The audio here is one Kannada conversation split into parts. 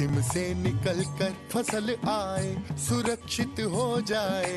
जोखिम से निकल कर फसल आए सुरक्षित हो जाए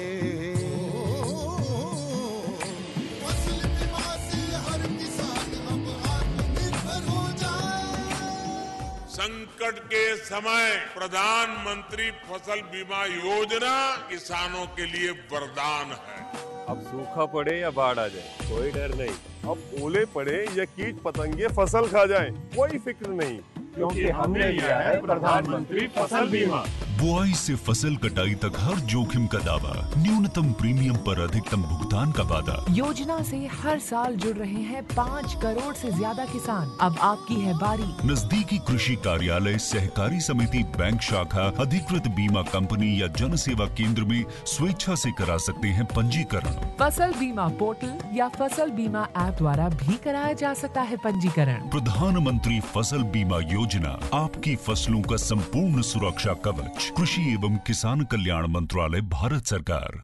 फसल बीमा से हर किसान अब आत्मनिर्भर हो जाए संकट के समय प्रधानमंत्री फसल बीमा योजना किसानों के लिए वरदान है अब सूखा पड़े या बाढ़ आ जाए कोई डर नहीं अब ओले पड़े या कीट पतंगे फसल खा जाए कोई फिक्र नहीं क्योंकि हमने लिया है प्रधानमंत्री फसल बीमा बुआई से फसल कटाई तक हर जोखिम का दावा न्यूनतम प्रीमियम पर अधिकतम भुगतान का वादा योजना से हर साल जुड़ रहे हैं पाँच करोड़ से ज्यादा किसान अब आपकी है बारी नजदीकी कृषि कार्यालय सहकारी समिति बैंक शाखा अधिकृत बीमा कंपनी या जन सेवा केंद्र में स्वेच्छा से करा सकते हैं पंजीकरण फसल बीमा पोर्टल या फसल बीमा ऐप द्वारा भी कराया जा सकता है पंजीकरण प्रधानमंत्री फसल बीमा योजना आपकी फसलों का संपूर्ण सुरक्षा कवच कृषि एवं किसान कल्याण मंत्रालय भारत सरकार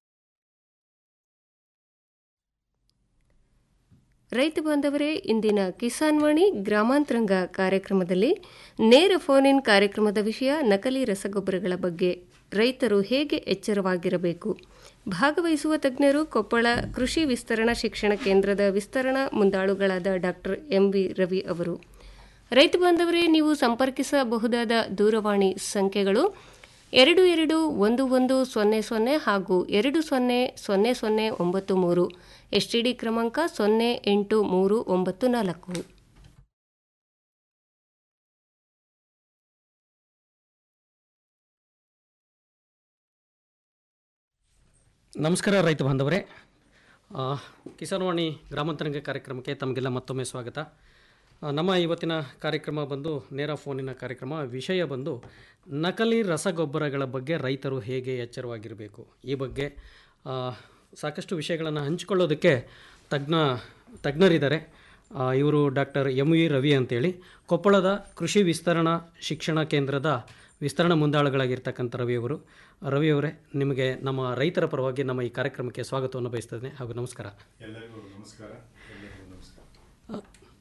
ರೈತ ಬಾಂಧವರೇ ಇಂದಿನ ಕಿಸಾನ್ ವಾಣಿ ಗ್ರಾಮಾಂತರಂಗ ಕಾರ್ಯಕ್ರಮದಲ್ಲಿ ನೇರ ಫೋನ್ ಇನ್ ಕಾರ್ಯಕ್ರಮದ ವಿಷಯ ನಕಲಿ ರಸಗೊಬ್ಬರಗಳ ಬಗ್ಗೆ ರೈತರು ಹೇಗೆ ಎಚ್ಚರವಾಗಿರಬೇಕು ಭಾಗವಹಿಸುವ ತಜ್ಞರು ಕೊಪ್ಪಳ ಕೃಷಿ ವಿಸ್ತರಣಾ ಶಿಕ್ಷಣ ಕೇಂದ್ರದ ವಿಸ್ತರಣಾ ಮುಂದಾಳುಗಳಾದ ಡಾಕ್ಟರ್ ಎಂವಿ ರವಿ ಅವರು ರೈತ ಬಾಂಧವರೇ ನೀವು ಸಂಪರ್ಕಿಸಬಹುದಾದ ದೂರವಾಣಿ ಸಂಖ್ಯೆಗಳು ಎರಡು ಎರಡು ಒಂದು ಒಂದು ಸೊನ್ನೆ ಸೊನ್ನೆ ಹಾಗೂ ಎರಡು ಸೊನ್ನೆ ಸೊನ್ನೆ ಸೊನ್ನೆ ಒಂಬತ್ತು ಮೂರು ಎಸ್ಟಿಡಿ ಕ್ರಮಾಂಕ ಸೊನ್ನೆ ಎಂಟು ಮೂರು ಒಂಬತ್ತು ನಾಲ್ಕು ನಮಸ್ಕಾರ ರೈತ ಬಾಂಧವರೇ ಆ, ಕಿಸಾನ್ವಾಣಿ ಗ್ರಾಮಾಂತರಂಗ ಕಾರ್ಯಕ್ರಮಕ್ಕೆ ತಮಗೆಲ್ಲ ಮತ್ತೊಮ್ಮೆ ಸ್ವಾಗತ ಆ, ನಮ್ಮ ಇವತ್ತಿನ ಕಾರ್ಯಕ್ರಮ ಬಂದು ನೇರ ಫೋನಿನ ಕಾರ್ಯಕ್ರಮ ವಿಷಯ ಬಂದು ನಕಲಿ ರಸಗೊಬ್ಬರಗಳ ಬಗ್ಗೆ ರೈತರು ಹೇಗೆ ಎಚ್ಚರವಾಗಿರಬೇಕು ಈ ಬಗ್ಗೆ ಆ, ಸಾಕಷ್ಟು ವಿಷಯಗಳನ್ನು ಹಂಚಿಕೊಳ್ಳೋದಕ್ಕೆ ತಜ್ಞ ತಜ್ಞರಿದ್ದಾರೆ ಆ, ಇವರು ಡಾಕ್ಟರ್ ಎಂ ವಿ ರವಿ ಅಂತೇಳಿ ಕೊಪ್ಪಳದ ಕೃಷಿ ವಿಸ್ತರಣಾ ಶಿಕ್ಷಣ ಕೇಂದ್ರದ ವಿಸ್ತರಣಾ ಮುಂದಾಳುಗಳಾಗಿರ್ತಕ್ಕಂಥ ರವಿಯವರು ರವಿಯವರೇ ನಿಮಗೆ ನಮ್ಮ ರೈತರ ಪರವಾಗಿ ನಮ್ಮ ಈ ಕಾರ್ಯಕ್ರಮಕ್ಕೆ ಸ್ವಾಗತವನ್ನು ಬಯಸ್ತೇನೆ ಹಾಗೂ ನಮಸ್ಕಾರ ಎಲ್ಲರಿಗೂ ನಮಸ್ಕಾರ ಎಲ್ಲರಿಗೂ ನಮಸ್ಕಾರ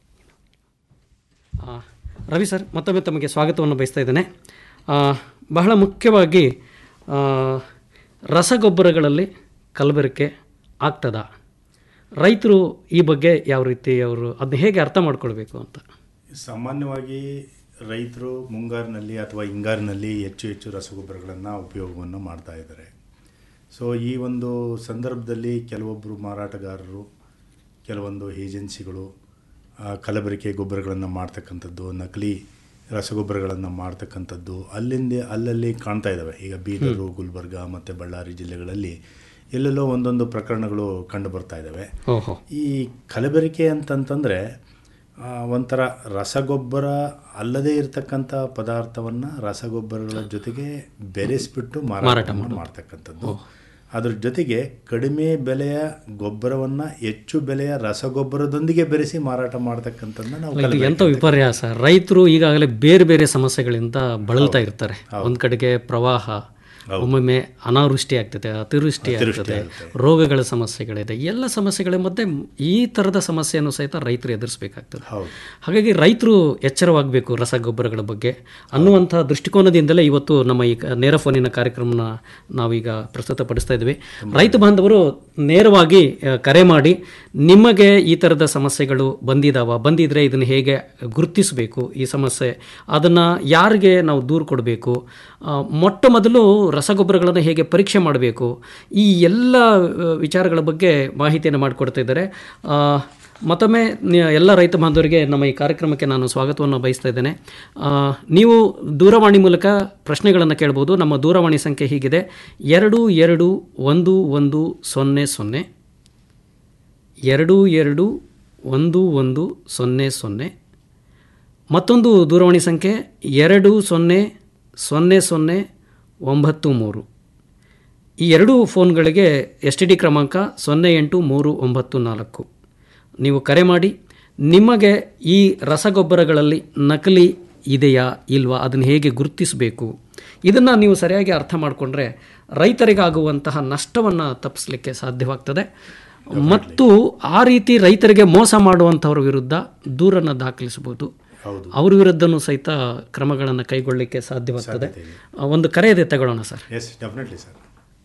ಆ, ರವಿ ಸರ್ ಮತ್ತೊಮ್ಮೆ ತಮಗೆ ಸ್ವಾಗತವನ್ನು ಬಯಸ್ತಾ ಇದ್ದೇನೆ ಆ, ಬಹಳ ಮುಖ್ಯವಾಗಿ ಆ, ರಸಗೊಬ್ಬರಗಳಲ್ಲಿ ಕಲಬೆರಕೆ ಆಗ್ತದಾ ರೈತರು ಈ ಬಗ್ಗೆ ಯಾವ ರೀತಿ ಅವರು ಅದನ್ನ ಹೇಗೆ ಅರ್ಥ ಮಾಡ್ಕೊಳ್ಬೇಕು ಅಂತ ಸಾಮಾನ್ಯವಾಗಿ ರೈತರು ಮುಂಗಾರಿನಲ್ಲಿ ಅಥವಾ ಹಿಂಗಾರಿನಲ್ಲಿ ಹೆಚ್ಚು ಹೆಚ್ಚು ರಸಗೊಬ್ಬರಗಳನ್ನು ಉಪಯೋಗವನ್ನು ಮಾಡ್ತಾ ಇದ್ದಾರೆ ಸೊ ಈ ಒಂದು ಸಂದರ್ಭದಲ್ಲಿ ಕೆಲವೊಬ್ಬರು ಮಾರಾಟಗಾರರು ಕೆಲವೊಂದು ಏಜೆನ್ಸಿಗಳು ಆ, ಕಲಬೆರಕೆ ಗೊಬ್ಬರಗಳನ್ನು ಮಾಡ್ತಕ್ಕಂಥದ್ದು ನಕಲಿ ರಸಗೊಬ್ಬರಗಳನ್ನು ಮಾಡ್ತಕ್ಕಂಥದ್ದು ಅಲ್ಲಿಂದ ಅಲ್ಲಲ್ಲಿ ಕಾಣ್ತಾ ಇದ್ದಾವೆ ಈಗ ಬೀದರು ಗುಲ್ಬರ್ಗ ಮತ್ತು ಬಳ್ಳಾರಿ ಜಿಲ್ಲೆಗಳಲ್ಲಿ ಎಲ್ಲೆಲ್ಲೋ ಒಂದೊಂದು ಪ್ರಕರಣಗಳು ಕಂಡು ಬರ್ತಾ ಇದ್ದಾವೆ ಓಹೋ ಈ ಕಲಬೆರಕೆ ಅಂತಂತಂದರೆ ಆ, ಒಂಥರ ರಸಗೊಬ್ಬರ ಅಲ್ಲದೇ ಇರತಕ್ಕಂಥ ಪದಾರ್ಥವನ್ನು ರಸಗೊಬ್ಬರಗಳ ಜೊತೆಗೆ ಬೆರೆಸ್ಬಿಟ್ಟು ಮಾರಾಟ ಮಾಡ್ತಕ್ಕಂಥದ್ದು ಅದ್ರ ಜೊತೆಗೆ ಕಡಿಮೆ ಬೆಲೆಯ ಗೊಬ್ಬರವನ್ನು ಹೆಚ್ಚು ಬೆಲೆಯ ರಸಗೊಬ್ಬರದೊಂದಿಗೆ ಬೆರೆಸಿ ಮಾರಾಟ ಮಾಡ್ತಕ್ಕಂಥದ್ದನ್ನ ನಾವು ಇದು ಕಲಬೆರಕೆ ಎಂಥ ವಿಪರ್ಯಾಸ ರೈತರು ಈಗಾಗಲೇ ಬೇರೆ ಬೇರೆ ಸಮಸ್ಯೆಗಳಿಂದ ಬಳಲ್ತಾ ಇರ್ತಾರೆ ಒಂದ್ ಕಡೆಗೆ ಪ್ರವಾಹ ಒಮ್ಮೊಮ್ಮೆ ಅನಾವೃಷ್ಟಿ ಆಗ್ತದೆ ಅತಿವೃಷ್ಟಿ ಆಗ್ತದೆ ರೋಗಗಳ ಸಮಸ್ಯೆಗಳಿದೆ ಎಲ್ಲ ಸಮಸ್ಯೆಗಳ ಮಧ್ಯೆ ಈ ಥರದ ಸಮಸ್ಯೆಯನ್ನು ಸಹಿತ ರೈತರು ಎದುರಿಸಬೇಕಾಗ್ತದೆ ಹೌದು ಹಾಗಾಗಿ ರೈತರು ಎಚ್ಚರವಾಗಬೇಕು ರಸಗೊಬ್ಬರಗಳ ಬಗ್ಗೆ ಅನ್ನುವಂಥ ದೃಷ್ಟಿಕೋನದಿಂದಲೇ ಇವತ್ತು ನಮ್ಮ ಈ ಕ- ನೇರ ಫೋನಿನ ಕಾರ್ಯಕ್ರಮನ ನಾವೀಗ ಪ್ರಸ್ತುತಪಡಿಸ್ತಾ ಇದ್ವಿ ರೈತ ಬಾಂಧವರು ನೇರವಾಗಿ ಆ, ಕರೆ ಮಾಡಿ ನಿಮಗೆ ಈ ಥರದ ಸಮಸ್ಯೆಗಳು ಬಂದಿದಾವ ಬಂದಿದ್ರೆ ಇದನ್ನು ಹೇಗೆ ಗುರುತಿಸಬೇಕು ಈ ಸಮಸ್ಯೆ ಅದನ್ನು ಯಾರಿಗೆ ನಾವು ದೂರು ಕೊಡಬೇಕು ಆ, ಮೊಟ್ಟ ಮೊದಲು ರಸಗೊಬ್ಬರಗಳನ್ನು ಹೇಗೆ ಪರೀಕ್ಷೆ ಮಾಡಬೇಕು ಈ ಎಲ್ಲ ಆ, ವಿಚಾರಗಳ ಬಗ್ಗೆ ಮಾಹಿತಿಯನ್ನು ಮಾಡಿಕೊಡ್ತಾ ಇದ್ದಾರೆ ಆ, ಮತ್ತೊಮ್ಮೆ ನಿ- ಎಲ್ಲ ರೈತ ಬಾಂಧವರಿಗೆ ನಮ್ಮ ಈ ಕಾರ್ಯಕ್ರಮಕ್ಕೆ ನಾನು ಸ್ವಾಗತವನ್ನು ಬಯಸ್ತಾ ಇದ್ದೇನೆ ಆ, ನೀವು ದೂರವಾಣಿ ಮೂಲಕ ಪ್ರಶ್ನೆಗಳನ್ನು ಕೇಳ್ಬೋದು ನಮ್ಮ ದೂರವಾಣಿ ಸಂಖ್ಯೆ ಹೀಗಿದೆ ಎರಡು ಎರಡು ಒಂದು ಒಂದು ಸೊನ್ನೆ ಸೊನ್ನೆ ಎರಡು ಎರಡು ಒಂದು ಒಂದು ಸೊನ್ನೆ ಸೊನ್ನೆ ಮತ್ತೊಂದು ದೂರವಾಣಿ ಸಂಖ್ಯೆ ಎರಡು ಸೊನ್ನೆ ಸೊನ್ನೆ ಸೊನ್ನೆ ಒಂಬತ್ತು ಮೂರು ಈ ಎರಡೂ ಫೋನ್ಗಳಿಗೆ ಎಸ್ ಟಿ ಡಿ ಕ್ರಮಾಂಕ ಸೊನ್ನೆ ಎಂಟು ಮೂರು ಒಂಬತ್ತು ನಾಲ್ಕು ನೀವು ಕರೆ ಮಾಡಿ ನಿಮಗೆ ಈ ರಸಗೊಬ್ಬರಗಳಲ್ಲಿ ನಕಲಿ ಇದೆಯಾ ಇಲ್ವಾ ಅದನ್ನು ಹೇಗೆ ಗುರುತಿಸಬೇಕು ಇದನ್ನು ನೀವು ಸರಿಯಾಗಿ ಅರ್ಥ ಮಾಡಿಕೊಂಡ್ರೆ ರೈತರಿಗಾಗುವಂತಹ ನಷ್ಟವನ್ನು ತಪ್ಪಿಸಲಿಕ್ಕೆ ಸಾಧ್ಯವಾಗ್ತದೆ ಮತ್ತು ಆ ರೀತಿ ರೈತರಿಗೆ ಮೋಸ ಮಾಡುವಂಥವ್ರ ವಿರುದ್ಧ ದೂರನ್ನು ದಾಖಲಿಸಬಹುದು ಹೌದು. ಅವ್ರ ವಿರುದ್ಧನೂ ಸಹಿತ ಕ್ರಮಗಳನ್ನು ಕೈಗೊಳ್ಳಲಿಕ್ಕೆ ಸಾಧ್ಯವಾಗ್ತದೆ ಸಾಧ್ಯತೆ ಇದೆ. ಆ, ಒಂದು ಕರೆ ಇದೆ ತಗೊಳ್ಳೋಣ sir yes definitely sir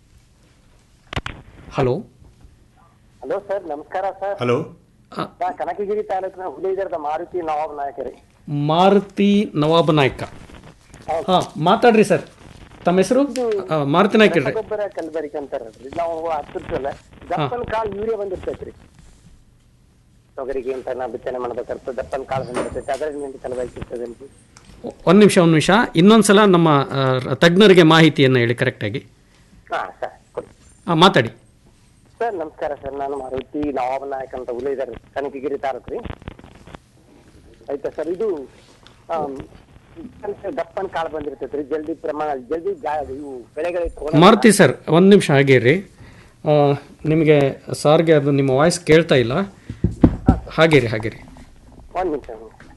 hello hello sir ನಮಸ್ಕಾರ ಸರ್ ಹಲೋ ನಾ ಕನಕಗಿರಿ ತಾಲೂಕಿನ ಹುಲಿದರದ ಮಾರುತಿ ನವಾಬ್ ನಾಯಕ ರೀ ಮಾರುತಿ ನವಾಬ ನಾಯ್ಕ ಹಾಂ ಮಾತಾಡ್ರಿ ಸರ್ ತಮ್ಮ ಹೆಸರು ಆ, ಮಾರುತಿ ನಾಯ್ಕ ಇಡ್ರಿ ಗೊಬ್ಬರ ಕಲ್ಬರಿಕೆ ಅಂತಾರಲ್ರಿ ನಾವು ಹತ್ತಿರ್ತಲ್ಲ ದಪ್ಪನ್ ಕಾಳು ಯೂರಿಯಾ ಬಂದಿರ್ತೈತ್ರಿ ತೊಗರಿಗೆ ಅಂತ ನಾ ಬಿತ್ತನೆ ಮಾಡ್ಬೇಕಾಗ್ತದೆ ದಪ್ಪನ್ ಕಾಳು ಬಂದಿರ್ತೈತೆ ಅದರಿಂದ ಕಲಬರಿಕೆ ಇರ್ತದಲ್ರಿ ಒಂದು ನಿಮಿಷ ಒಂದು ನಿಮಿಷ ಇನ್ನೊಂದ್ಸಲ ನಮ್ಮ ಆ, ತಜ್ಞರಿಗೆ ಮಾಹಿತಿಯನ್ನು ಹೇಳಿ ಕರೆಕ್ಟಾಗಿ ಹಾ ಸರ್ ಕೊಡಿ ಹಾಂ ಮಾತಾಡಿ ಸರ್ ನಮಸ್ಕಾರ ಸರ್ ನಾನು ಮಾರುತಿ ನವಾಬ್ ನಾಯಕ್ ಅಂತ ಹುಲಿದರ್ ಕನಕಗಿರಿ ತಾಲೂಕು ರೀ ಆಯ್ತಾ ಸರ್ ಇದು ಆಮ್, ದಪ್ಪನ್ ಕಾಳು ಬಂದಿರ್ತೈತ್ರಿ ಜಲ್ದಿ ಪ್ರಮಾಣ ಜಲ್ದಿ ಜಾ- ಇವು ಬೆಳೆಗಳಿಗೆ ತಗೊಂಡ್ ಮಾರುತಿ ಸರ್ ಒಂದು ನಿಮಿಷ ಹಾಗೆ ರೀ ನಿಮಗೆ ಸಾರ್ಗೆ ಅದು ನಿಮ್ಮ ವಾಯ್ಸ್ ಕೇಳ್ತಾ ಇಲ್ಲ ಹಾಗೆ ರೀ ಹಾಗೆ ರೀ ಒಂದ್ ನಿಮಿಷ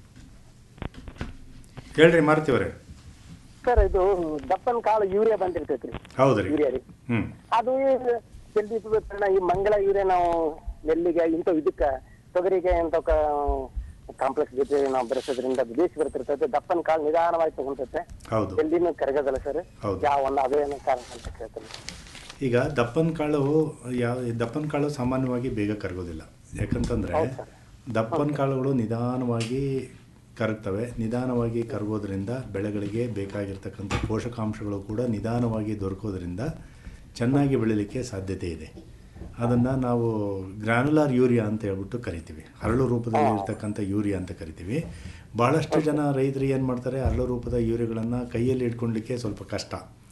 ಹೇಳ್ರಿ ಮಾರುತಿಯವರೇ ಸರ್ ಇದು ದಪ್ಪನ್ ಕಾಳು ಯೂರಿಯಾ ಬಂದಿರ್ತೈತ್ರಿ ಹೌದು ರೀ ಯೂರಿಯಾ ರೀ ಹ್ಞೂ ಅದು ಜಲ್ದಿ ಕಾರಣ ಈ ಮಂಗಳ ಯೂರಿಯಾ ನಾವು ನೆಲ್ಲಿಗೆ ಇಂಥ ಇದಕ್ಕ ತೊಗರಿಗೆ ಇಂಥಕ್ಕ ಕಾಂಪ್ಲೆಕ್ಸ್ ಜೊತೆ ನಾವು ಬೆರೆಸೋದ್ರಿಂದ ವಿದೇಶಿ ಬರ್ತಿರ್ತೈತೆ ದಪ್ಪನ್ ಕಾಳು ನಿಧಾನವಾಗಿ ತಗೊಂತೈತೆ ಹೌದು ಜಲ್ದಿನೂ ಕರಗೋದಲ್ಲ ಸರ್ ಹೌದು. ಯಾವ ಒಂದು ಅದೇನೋ ಕಾರಣ ಅಂತ ಕೇಳ್ತೇನೆ ಈಗ ದಪ್ಪನ ಕಾಳು ಯಾವ ದಪ್ಪನ ಕಾಳು ಸಾಮಾನ್ಯವಾಗಿ ಬೇಗ ಕರಗೋದಿಲ್ಲ ಯಾಕಂತಂದರೆ ದಪ್ಪನ ಕಾಳುಗಳು ನಿಧಾನವಾಗಿ ಕರಗ್ತವೆ ನಿಧಾನವಾಗಿ ಕರಗೋದ್ರಿಂದ ಬೆಳೆಗಳಿಗೆ ಬೇಕಾಗಿರ್ತಕ್ಕಂಥ ಪೋಷಕಾಂಶಗಳು ಕೂಡ ನಿಧಾನವಾಗಿ ದೊರಕೋದ್ರಿಂದ ಚೆನ್ನಾಗಿ ಬೆಳೀಲಿಕ್ಕೆ ಸಾಧ್ಯತೆ ಇದೆ ಅದನ್ನು ನಾವು ಗ್ರ್ಯಾನುಲಾರ್ ಯೂರಿಯಾ ಅಂತ ಹೇಳ್ಬಿಟ್ಟು ಕರಿತೀವಿ ಹರಳು ರೂಪದಲ್ಲಿ ಇರ್ತಕ್ಕಂಥ ಯೂರಿಯಾ ಅಂತ ಕರಿತೀವಿ ಭಾಳಷ್ಟು ಜನ ರೈತರು ಏನು ಮಾಡ್ತಾರೆ ಹರಳು ರೂಪದ ಯೂರಿಯಾಗಳನ್ನು ಕೈಯಲ್ಲಿ ಇಟ್ಕೊಳ್ಲಿಕ್ಕೆ ಸ್ವಲ್ಪ ಕಷ್ಟ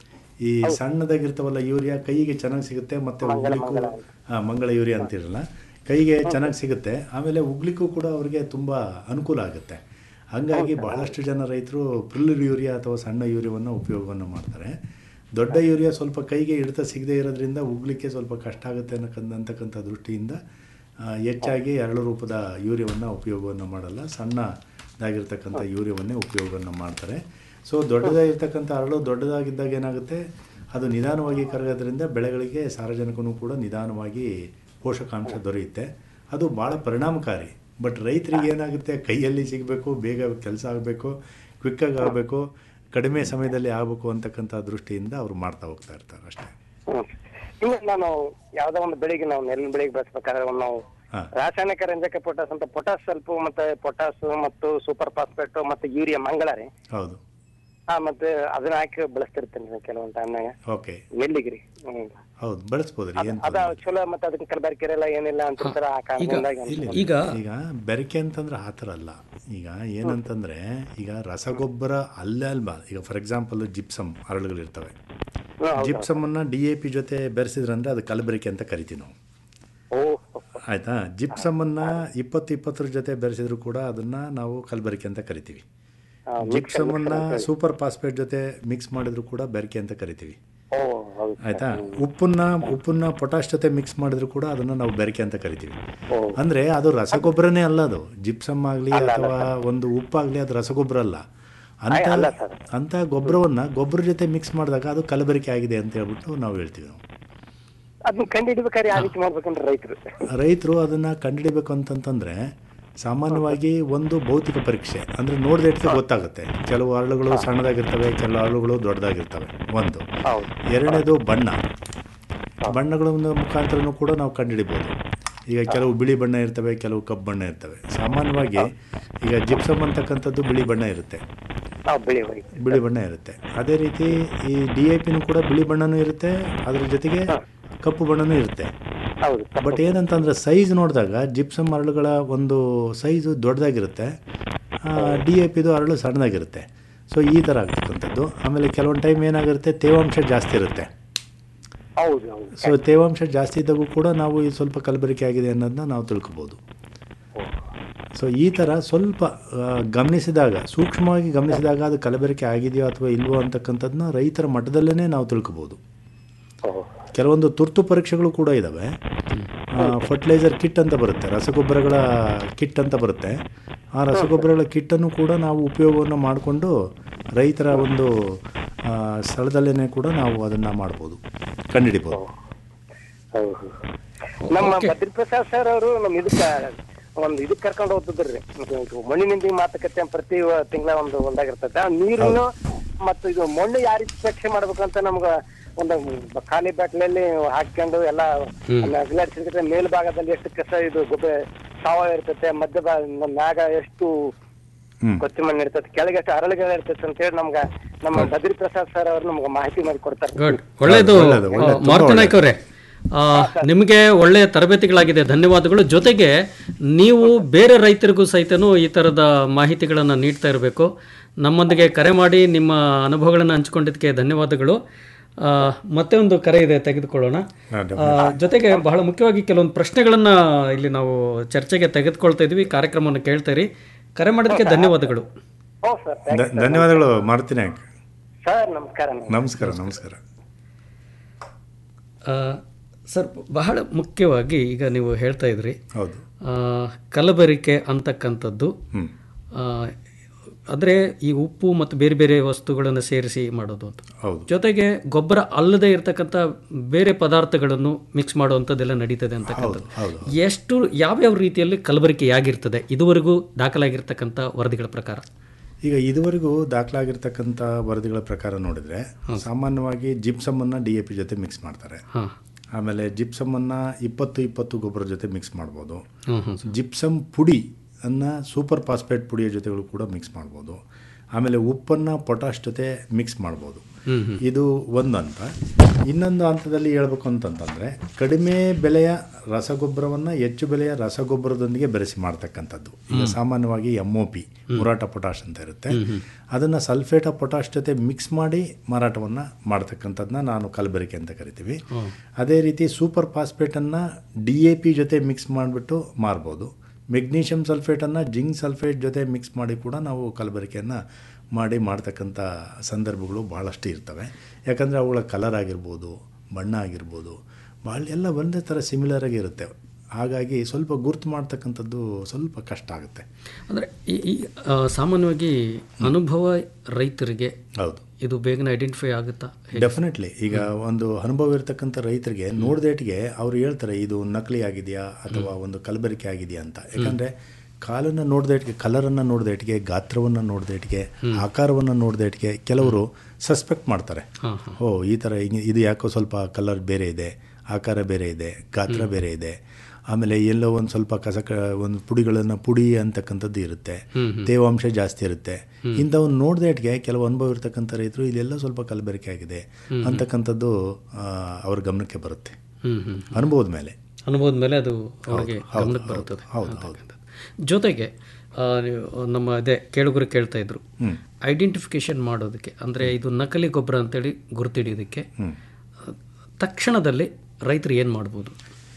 ಈ ಸಣ್ಣದಾಗಿರ್ತಾವಲ್ಲ ಯೂರಿಯಾ ಕೈಗೆ ಚೆನ್ನಾಗಿ ಸಿಗುತ್ತೆ ಮತ್ತು ಉಗ್ಲಿಕ್ಕೂ ಹಾಂ ಮಂಗಳ ಯೂರಿಯಾ ಅಂತಿರಲ್ಲ ಕೈಗೆ ಚೆನ್ನಾಗಿ ಸಿಗುತ್ತೆ ಆಮೇಲೆ ಉಗ್ಲಿಕ್ಕೂ ಕೂಡ ಅವರಿಗೆ ತುಂಬ ಅನುಕೂಲ ಆಗುತ್ತೆ ಹಾಗಾಗಿ ಬಹಳಷ್ಟು ಜನ ರೈತರು ಪ್ರಿಲ್ ಯೂರಿಯಾ ಅಥವಾ ಸಣ್ಣ ಯೂರಿಯಾವನ್ನು ಉಪಯೋಗವನ್ನು ಮಾಡ್ತಾರೆ ದೊಡ್ಡ ಯೂರಿಯಾ ಸ್ವಲ್ಪ ಕೈಗೆ ಹಿಡಿತ ಸಿಗದೇ ಇರೋದ್ರಿಂದ ಉಗ್ಲಿಕ್ಕೆ ಸ್ವಲ್ಪ ಕಷ್ಟ ಆಗುತ್ತೆ ಅನ್ನಕ್ಕಂತ ಅಂತಕ್ಕಂಥ ದೃಷ್ಟಿಯಿಂದ ಆ, ಹೆಚ್ಚಾಗಿ ಎರಡು ರೂಪದ ಯೂರಿಯಾವನ್ನು ಉಪಯೋಗವನ್ನು ಮಾಡಲ್ಲ ಸಣ್ಣದಾಗಿರ್ತಕ್ಕಂಥ ಯೂರಿಯಾವನ್ನೇ ಉಪಯೋಗವನ್ನು ಮಾಡ್ತಾರೆ ಸೊ ದೊಡ್ಡದಾಗಿರ್ತಕ್ಕಂಥ ಅರಳು ದೊಡ್ಡದಾಗಿದ್ದಾಗ ಏನಾಗುತ್ತೆ ಅದು ನಿಧಾನವಾಗಿ ಕರಗೋದ್ರಿಂದ ಬೆಳೆಗಳಿಗೆ ಸಾರಜನಕನೂ ಕೂಡ ನಿಧಾನವಾಗಿ ಪೋಷಕಾಂಶ ದೊರೆಯುತ್ತೆ ಅದು ಭಾಳ ಪರಿಣಾಮಕಾರಿ ಬಟ್ ರೈತರಿಗೆ ಏನಾಗುತ್ತೆ ಕೈಯಲ್ಲಿ ಸಿಗಬೇಕು ಬೇಗ ಕೆಲಸ ಆಗಬೇಕು ಕ್ವಿಕ್ಕಾಗಿ ಆಗಬೇಕು ಕಡಿಮೆ ಸಮಯದಲ್ಲಿ ಆಗಬೇಕು ಅಂತಕ್ಕಂಥ ದೃಷ್ಟಿಯಿಂದ ಅವರು ಮಾಡ್ತಾ ಹೋಗ್ತಾ ಇರ್ತಾರೆ ಅಷ್ಟೇ ಹ್ಮ್. ಇನ್ನು ನಾನು ಯಾವ್ದೋ ಒಂದು ಬೆಳೆಗೆ ನಾವು ನೆಲ್ಲಿನ ಬೆಳೆಗೆ ಬೆಳೆಸ್ಬೇಕಾದ್ರೆ ಒಂದು ನಾವು ಹಾ. ರಾಸಾಯನಿಕ ರಂಜಕ ಪೊಟಾಸ್ ಅಂತ ಪೊಟಾಸ್ ಸ್ವಲ್ಪ ಮತ್ತೆ ಪೊಟಾಸ್ ಮತ್ತು ಸೂಪರ್ ಫಾಸ್ಫೇಟ್ ಮತ್ತೆ ಯೂರಿಯಾ ಮಂಗಳ ರೀ ಹೌದು ಹಾ ಮತ್ತೆ ಅದನ್ನ ಹಾಕಿ ಬೆಳೆಸ್ತಿರ್ತೇನೆ ರೀ ಕೆಲವೊಂದು ಟೈಮ್ನಾಗ ಓಕೆ ನೆಲ್ಲಿಗೆ ರೀ ಹ್ಮ್ ಹೌದು ಬಳಸ್ಬೋದು ರೀ ಏನು ಅದ ಚಲೋ ಮತ್ತೆ ಅದಕ್ಕೆ ಕಲಬೆರಕೆ ಇರಲ್ಲ ಏನಿಲ್ಲ ಅಂತಿರ್ತಾರ ಆ ಕಾರಣದಿಂದಾಗಿ ಅಂತ. ಈಗ ಈಗ ಬೆರಕೆ ಅಂತಂದ್ರೆ ಆ ಥರ ಅಲ್ಲ ಈಗ ಏನಂತಂದರೆ ಈಗ ರಸಗೊಬ್ಬರ ಅಲ್ಲೇ ಅಲ್ವಾ ಈಗ ಫಾರ್ ಎಕ್ಸಾಂಪಲ್ ಜಿಪ್ಸಮ್ ಹರಳುಗಳಿರ್ತವೆ ಜಿಪ್ಸಮನ್ನು ಡಿ ಎ ಪಿ ಜೊತೆ ಬೆರೆಸಿದ್ರಂದ್ರೆ ಅದು ಕಲಬೆರಕೆ ಅಂತ ಕರಿತೀವಿ ನಾವು ಓ ಆಯಿತಾ ಜಿಪ್ಸಮನ್ನು ಇಪ್ಪತ್ತು ಇಪ್ಪತ್ತರ ಜೊತೆ ಬೆರೆಸಿದ್ರು ಕೂಡ ಅದನ್ನು ನಾವು ಕಲಬೆರಕೆ ಅಂತ ಕರಿತೀವಿ ಜಿಪ್ಸಮನ್ನು ಸೂಪರ್ ಫಾಸ್ಫೇಟ್ ಜೊತೆ ಮಿಕ್ಸ್ ಮಾಡಿದ್ರು ಕೂಡ ಬೆರಕೆ ಅಂತ ಕರಿತೀವಿ ಓ ಹೌದು ಆಯ್ತಾ ಉಪ್ಪನ್ನ ಉಪ್ಪನ್ನ ಪೊಟಾಶ್ ಜೊತೆ ಮಿಕ್ಸ್ ಮಾಡಿದ್ರು ಕೂಡ ಅದನ್ನ ನಾವು ಬೆರಕೆ ಅಂತ ಕರಿತೀವಿ ಓ. ಅಂದ್ರೆ ಅದು ರಸಗೊಬ್ಬರನೇ ಅಲ್ಲ ಅದು ಜಿಪ್ಸಮ್ ಆಗಲಿ ಅಥವಾ ಒಂದು ಉಪ್ಪಾಗಲಿ ಅದು ರಸಗೊಬ್ಬರ ಅಲ್ಲ ಅಂತ ಅಲ್ಲ ಸರ್. ಅಂತ ಗೊಬ್ಬರವನ್ನ ಗೊಬ್ಬರ ಜೊತೆ ಮಿಕ್ಸ್ ಮಾಡಿದಾಗ ಅದು ಕಲಬೆರಕೆ ಆಗಿದೆ ಅಂತ ಹೇಳ್ಬಿಟ್ಟು ನಾವು ಹೇಳ್ತೀವಿ ನಾವು ಅದನ್ನ ಕಂಡು ಹಿಡಿಬೇಕಾದ್ರೆ ಯಾವ ರೀತಿ ಮಾಡ್ಬೇಕಂದ್ರೆ ರೈತರು ರೈತರು ಅದನ್ನ ಕಂಡುಹಿಡಿಬೇಕು ಅಂತಂತಂದ್ರೆ ಸಾಮಾನ್ಯವಾಗಿ ಒಂದು ಭೌತಿಕ ಪರೀಕ್ಷೆ ಅಂದ್ರೆ ನೋಡಿದ ಇಟ್ಟು ಗೊತ್ತಾಗುತ್ತೆ ಕೆಲವು ಹರಳುಗಳು ಸಣ್ಣದಾಗಿರ್ತವೆ ಕೆಲವು ಹರಳುಗಳು ದೊಡ್ಡದಾಗಿರ್ತವೆ ಒಂದು ಹೌದು ಎರಡನೇದು ಬಣ್ಣ ಬಣ್ಣಗಳ ಮುಖಾಂತರನೂ ಕೂಡ ನಾವು ಕಂಡುಹಿಡಿಬೋದು ಈಗ ಕೆಲವು ಬಿಳಿ ಬಣ್ಣ ಇರ್ತವೆ ಕೆಲವು ಕಪ್ಪು ಬಣ್ಣ ಇರ್ತವೆ ಸಾಮಾನ್ಯವಾಗಿ ಈಗ ಜಿಪ್ಸಮ್ ಅಂತಕ್ಕಂಥದ್ದು ಬಿಳಿ ಬಣ್ಣ ಇರುತ್ತೆ ನಾವು ಬೆಳೆಯುವ ಬಿಳಿ ಬಣ್ಣ ಇರುತ್ತೆ ಅದೇ ರೀತಿ ಈ ಡಿ ಎ ಪಿನೂ ಕೂಡ ಬಿಳಿ ಬಣ್ಣನೂ ಇರುತ್ತೆ ಅದ್ರ ಜೊತೆಗೆ ಕಪ್ಪು ಬಣ್ಣನೂ ಇರುತ್ತೆ ಹೌದು ಬಟ್ ಏನಂತಂದ್ರೆ ಸೈಜ್ ನೋಡಿದಾಗ ಜಿಪ್ಸಮ್ ಹರಳುಗಳ ಒಂದು ಸೈಜು ದೊಡ್ಡದಾಗಿರುತ್ತೆ ಡಿ ಎ ಪಿದು ಹರಳು ಸಣ್ಣದಾಗಿರುತ್ತೆ ಸೊ ಈ ಥರ ಆಗ್ತಕ್ಕಂಥದ್ದು ಆಮೇಲೆ ಕೆಲವೊಂದು ಟೈಮ್ ಏನಾಗಿರುತ್ತೆ ತೇವಾಂಶ ಜಾಸ್ತಿ ಇರುತ್ತೆ ಹೌದು ಹೌದು ಸೊ ತೇವಾಂಶ ಜಾಸ್ತಿ ಇದ್ದಾಗೂ ಕೂಡ ನಾವು ಇದು ಸ್ವಲ್ಪ ಕಲಬೆರಕೆ ಆಗಿದೆ ಅನ್ನೋದನ್ನ ನಾವು ತಿಳ್ಕೊಬೋದು ಸೊ ಈ ಥರ ಸ್ವಲ್ಪ ಆ, ಗಮನಿಸಿದಾಗ ಸೂಕ್ಷ್ಮವಾಗಿ ಗಮನಿಸಿದಾಗ ಅದು ಕಲಬೆರಕೆ ಆಗಿದೆಯೋ ಅಥವಾ ಇಲ್ವೋ ಅಂತಕ್ಕಂಥದ್ದನ್ನ ರೈತರ ಮಟ್ಟದಲ್ಲೇ ನಾವು ತಿಳ್ಕೊಬೋದು ಕೆಲವೊಂದು ತುರ್ತು ಪರೀಕ್ಷೆಗಳು ಕೂಡ ಇದ್ದಾವೆ ಫರ್ಟಿಲೈಸರ್ ಕಿಟ್ ಅಂತ ಬರುತ್ತೆ ರಸಗೊಬ್ಬರಗಳ ಕಿಟ್ ಅಂತ ಬರುತ್ತೆ ಆ ರಸಗೊಬ್ಬರಗಳ ಕಿಟ್ಟನ್ನು ಕೂಡ ನಾವು ಉಪಯೋಗವನ್ನು ಮಾಡಿಕೊಂಡು ರೈತರ ಒಂದು ಆ, ಸ್ಥಳದಲ್ಲೇ ಕೂಡ ನಾವು ಅದನ್ನು ಮಾಡ್ಬೋದು ಕಂಡುಹಿಡಿಬೋದು ಹೌದು ನಮ್ಮ ಬದ್ರಿಪ್ರಸಾದ್ ಸರ್ ಅವರು ನಮ್ಮ ಇದಕ್ಕ ಒಂದ್ ಇದಕ್ ಕರ್ಕೊಂಡು ಹೋಗ್ತಿದ್ರಿ ಇದು ಮಣ್ಣಿನಿಂದ ಮಾತುಕತೆ ಪ್ರತಿ ತಿಂಗಳ ಒಂದು ಒಂದಾಗಿರ್ತೈತೆ ಆ ನೀರಿನ ಮತ್ತು ಇದು ಮಣ್ಣು ಯಾವ ರೀತಿ ಸುರಕ್ಷೆ ಮಾಡ್ಬೇಕಂತ ನಮ್ಗ ಒಂದು ಖಾಲಿ ಬಾಟ್ಲಲ್ಲಿ ಹಾಕೊಂಡು ಎಲ್ಲ ಅಗಲಾಡಿಸಿದ್ರೆ ಮೇಲ್ಭಾಗದಲ್ಲಿ ಎಷ್ಟು ಕಸ ಇದು ಗೊಬ್ಬರ ಸಾವಯವ ಇರ್ತೈತೆ ಮಧ್ಯ ಭಾಗ ಮ್ಯಾಗ ಎಷ್ಟು ಕೊಚ್ಚು ಮಣ್ಣು ಇರ್ತೈತೆ ಕೆಳಗೆ ಎಷ್ಟು ಅರಳುಗಳು ಇರ್ತೈತೆ ಅಂತ ಹೇಳಿ ನಮ್ಗ ನಮ್ಮ ಬದ್ರಿ ಪ್ರಸಾದ್ ಸರ್ ಅವ್ರು ನಮ್ಗೆ ಮಾಹಿತಿ ಮಾಡಿ ಕೊಡ್ತಾರೆ ಗುಡ್ ಒಳ್ಳೆಯದು ಒಳ್ಳೆಯದು, ಒಳ್ಳೆಯದು, ತುಂಬಾ ಮಾರುತಿ ನಾಯ್ಕ ಅವರೇ ನಿಮಗೆ ಒಳ್ಳೆಯ ತರಬೇತಿಗಳಾಗಿದೆ ಧನ್ಯವಾದಗಳು ಜೊತೆಗೆ ನೀವು ಬೇರೆ ರೈತರಿಗೂ ಸಹಿತನೂ ಈ ಥರದ ಮಾಹಿತಿಗಳನ್ನು ನೀಡ್ತಾ ಇರಬೇಕು ನಮ್ಮೊಂದಿಗೆ ಕರೆ ಮಾಡಿ ನಿಮ್ಮ ಅನುಭವಗಳನ್ನು ಹಂಚಿಕೊಂಡಿದ್ದಕ್ಕೆ ಧನ್ಯವಾದಗಳು ಆ, ಮತ್ತೆ ಒಂದು ಕರೆ ಇದೆ ತೆಗೆದುಕೊಳ್ಳೋಣ ಆ, ಜೊತೆಗೆ ಬಹಳ ಮುಖ್ಯವಾಗಿ ಕೆಲವೊಂದು ಪ್ರಶ್ನೆಗಳನ್ನು ಇಲ್ಲಿ ನಾವು ಚರ್ಚೆಗೆ ತೆಗೆದುಕೊಳ್ತಾ ಇದ್ವಿ ಕಾರ್ಯಕ್ರಮವನ್ನು ಕೇಳ್ತಾ ಇರಿ ಕರೆ ಮಾಡೋದಕ್ಕೆ ಧನ್ಯವಾದಗಳು ಹೌದು ಸರ್ ಧ- ಧನ್ಯವಾದಗಳು ಮಾರುತಿ ನಾಯಕ್ ಸರ್ ನಮಸ್ಕಾರ ನಮಸ್ಕಾರ ನಮಸ್ಕಾರ ಆ, ಸರ್ ಬಹಳ ಮುಖ್ಯವಾಗಿ ಈಗ ನೀವು ಹೇಳ್ತಾ ಇದ್ರಿ ಹೌದು ಆ, ಕಲಬೆರಿಕೆ ಅಂತಕ್ಕಂಥದ್ದು ಹ್ಮ್. ಅಂದರೆ ಈ ಉಪ್ಪು ಮತ್ತು ಬೇರೆ ಬೇರೆ ವಸ್ತುಗಳನ್ನು ಸೇರಿಸಿ ಮಾಡೋದು ಅಂತ ಹೌದು ಜೊತೆಗೆ ಗೊಬ್ಬರ ಅಲ್ಲದೆ ಇರತಕ್ಕಂಥ ಬೇರೆ ಪದಾರ್ಥಗಳನ್ನು ಮಿಕ್ಸ್ ಮಾಡುವಂಥದ್ದೆಲ್ಲ ನಡೀತದೆ ಅಂತಕ್ಕಂಥದ್ದು ಹೌದು ಎಷ್ಟು ಯಾವ್ಯಾವ ರೀತಿಯಲ್ಲಿ ಕಲಬೆರಿಕೆಯಾಗಿರ್ತದೆ ಇದುವರೆಗೂ ದಾಖಲಾಗಿರ್ತಕ್ಕಂಥ ವರದಿಗಳ ಪ್ರಕಾರ ಈಗ ಇದುವರೆಗೂ ದಾಖಲಾಗಿರ್ತಕ್ಕಂಥ ವರದಿಗಳ ಪ್ರಕಾರ ನೋಡಿದ್ರೆ ಸಾಮಾನ್ಯವಾಗಿ ಜಿಪ್ಸಮನ್ನು ಡಿ ಎ ಪಿ ಜೊತೆ ಮಿಕ್ಸ್ ಮಾಡ್ತಾರೆ ಹಾಂ ಆಮೇಲೆ ಜಿಪ್ಸಮನ್ನು ಇಪ್ಪತ್ತು ಇಪ್ಪತ್ತು ಗೊಬ್ಬರ ಜೊತೆ ಮಿಕ್ಸ್ ಮಾಡ್ಬೋದು ಹ್ಞೂ ಹ್ಞೂ ಜಿಪ್ಸಮ್ ಪುಡಿ ಅನ್ನ ಸೂಪರ್ ಫಾಸ್ಫೇಟ್ ಪುಡಿಯ ಜೊತೆಗಳು ಕೂಡ ಮಿಕ್ಸ್ ಮಾಡ್ಬೋದು ಆಮೇಲೆ ಉಪ್ಪನ್ನು ಪೊಟಾಶ್ ಜೊತೆ ಮಿಕ್ಸ್ ಮಾಡ್ಬೋದು ಇದು ಒಂದು ಹಂತ ಇನ್ನೊಂದು ಹಂತದಲ್ಲಿ ಹೇಳ್ಬೇಕು ಅಂತಂತಂದರೆ ಕಡಿಮೆ ಬೆಲೆಯ ರಸಗೊಬ್ಬರವನ್ನು ಹೆಚ್ಚು ಬೆಲೆಯ ರಸಗೊಬ್ಬರದೊಂದಿಗೆ ಬೆರೆಸಿ ಮಾಡ್ತಕ್ಕಂಥದ್ದು ಈಗ ಸಾಮಾನ್ಯವಾಗಿ M O P muriate potash ಅಂತ ಇರುತ್ತೆ ಅದನ್ನು ಸಲ್ಫೇಟ್ ಆಫ್ ಪೊಟಾಶ್ ಜೊತೆ ಮಿಕ್ಸ್ ಮಾಡಿ ಮಾರಾಟವನ್ನು ಮಾಡ್ತಕ್ಕಂಥದ್ದನ್ನ ನಾನು ಕಲಬೆರಕೆ ಅಂತ ಕರಿತೀವಿ ಅದೇ ರೀತಿ ಸೂಪರ್ ಫಾಸ್ಫೇಟನ್ನು ಡಿ ಎ ಪಿ ಜೊತೆ ಮಿಕ್ಸ್ ಮಾಡಿಬಿಟ್ಟು ಮಾರ್ಬೋದು ಮೆಗ್ನೀಷಿಯಮ್ ಸಲ್ಫೇಟನ್ನು ಜಿಂಕ್ ಸಲ್ಫೇಟ್ ಜೊತೆ ಮಿಕ್ಸ್ ಮಾಡಿ ಕೂಡ ನಾವು ಕಲಬೆರಕೆಯನ್ನು ಮಾಡಿ ಮಾಡ್ತಕ್ಕಂಥ ಸಂದರ್ಭಗಳು ಭಾಳಷ್ಟು ಇರ್ತವೆ ಯಾಕಂದರೆ ಅವುಗಳ ಕಲರ್ ಆಗಿರ್ಬೋದು ಬಣ್ಣ ಆಗಿರ್ಬೋದು ಭಾಳ ಎಲ್ಲ ಒಂದೇ ಥರ ಸಿಮಿಲರ್ ಆಗಿ ಇರುತ್ತೆ ಹಾಗಾಗಿ ಸ್ವಲ್ಪ ಗುರ್ತು ಮಾಡ್ತಕ್ಕಂಥದ್ದು ಸ್ವಲ್ಪ ಕಷ್ಟ ಆಗುತ್ತೆ ಅಂದರೆ ಈ ಈ, ಆ, ಸಾಮಾನ್ಯವಾಗಿ ಅನುಭವ ರೈತರಿಗೆ ಹೌದು ಇದು ಬೇಗನೆ ಐಡೆಂಟಿಫೈ ಆಗುತ್ತಾ ಹೇಗೆ? ಡೆಫಿನೆಟ್ಲಿ ಈಗ ಒಂದು ಅನುಭವ ಇರ್ತಕ್ಕಂಥ ರೈತರಿಗೆ ನೋಡ್ದೇಟಿಗೆ ಅವ್ರು ಹೇಳ್ತಾರೆ ಇದು ನಕಲಿ ಆಗಿದೆಯಾ ಅಥವಾ ಒಂದು ಕಲಬೆರಕೆ ಆಗಿದೆಯಾ ಅಂತ ಯಾಕಂದರೆ ಕಾಲನ್ನು ನೋಡ್ದೇಟಿಗೆ ಕಲರನ್ನು ನೋಡ್ದೇಟಿಗೆ ಗಾತ್ರವನ್ನು ನೋಡ್ದೇಟಿಗೆ ಆಕಾರವನ್ನು ನೋಡ್ದೇಟಿಗೆ ಕೆಲವರು ಸಸ್ಪೆಕ್ಟ್ ಮಾಡ್ತಾರೆ ಓ ಈ ಥರ ಹಿಂಗೆ ಇದು ಯಾಕೋ ಸ್ವಲ್ಪ ಕಲರ್ ಬೇರೆ ಇದೆ ಆಕಾರ ಬೇರೆ ಇದೆ ಗಾತ್ರ ಬೇರೆ ಇದೆ ಆಮೇಲೆ ಎಲ್ಲೋ ಒಂದು ಸ್ವಲ್ಪ ಕಸ ಕ ಒಂದು ಪುಡಿಗಳನ್ನು ಪುಡಿ ಅಂತಕ್ಕಂಥದ್ದು ಇರುತ್ತೆ ತೇವಾಂಶ ಜಾಸ್ತಿ ಇರುತ್ತೆ ಇಂಥವನ್ನ ನೋಡ್ದೇಟ್ಗೆ ಕೆಲವು ಅನುಭವ ಇರ್ತಕ್ಕಂಥ ರೈತರು ಇಲ್ಲೆಲ್ಲ ಸ್ವಲ್ಪ ಕಲಬೆರಕೆ ಆಗಿದೆ ಅಂತಕ್ಕಂಥದ್ದು ಆ, ಅವ್ರ ಗಮನಕ್ಕೆ ಬರುತ್ತೆ ಹ್ಮ್ ಹ್ಮ್ ಅನುಭವದ ಮೇಲೆ ಅನುಭವದ ಮೇಲೆ ಅದು ಅವರಿಗೆ ಹೌದು, ಗಮನಕ್ಕೆ ಹೌದು, ಬರುತ್ತದೆ ಹೌದು, ಅಂತಕ್ಕಂಥದ್ದು. ಜೊತೆಗೆ ಆ, ನೀವು ನಮ್ಮ ಅದೇ ಕೇಳುಗರು ಕೇಳ್ತಾ ಇದ್ರು ಐಡೆಂಟಿಫಿಕೇಶನ್ ಮಾಡೋದಕ್ಕೆ ಅಂದರೆ ಇದು ನಕಲಿ ಗೊಬ್ಬರ ಅಂತೇಳಿ ಗುರುತಿಡಿಯೋದಕ್ಕೆ ಆ, ತಕ್ಷಣದಲ್ಲಿ ರೈತರು ಏನು ಮಾಡ್ಬೋದು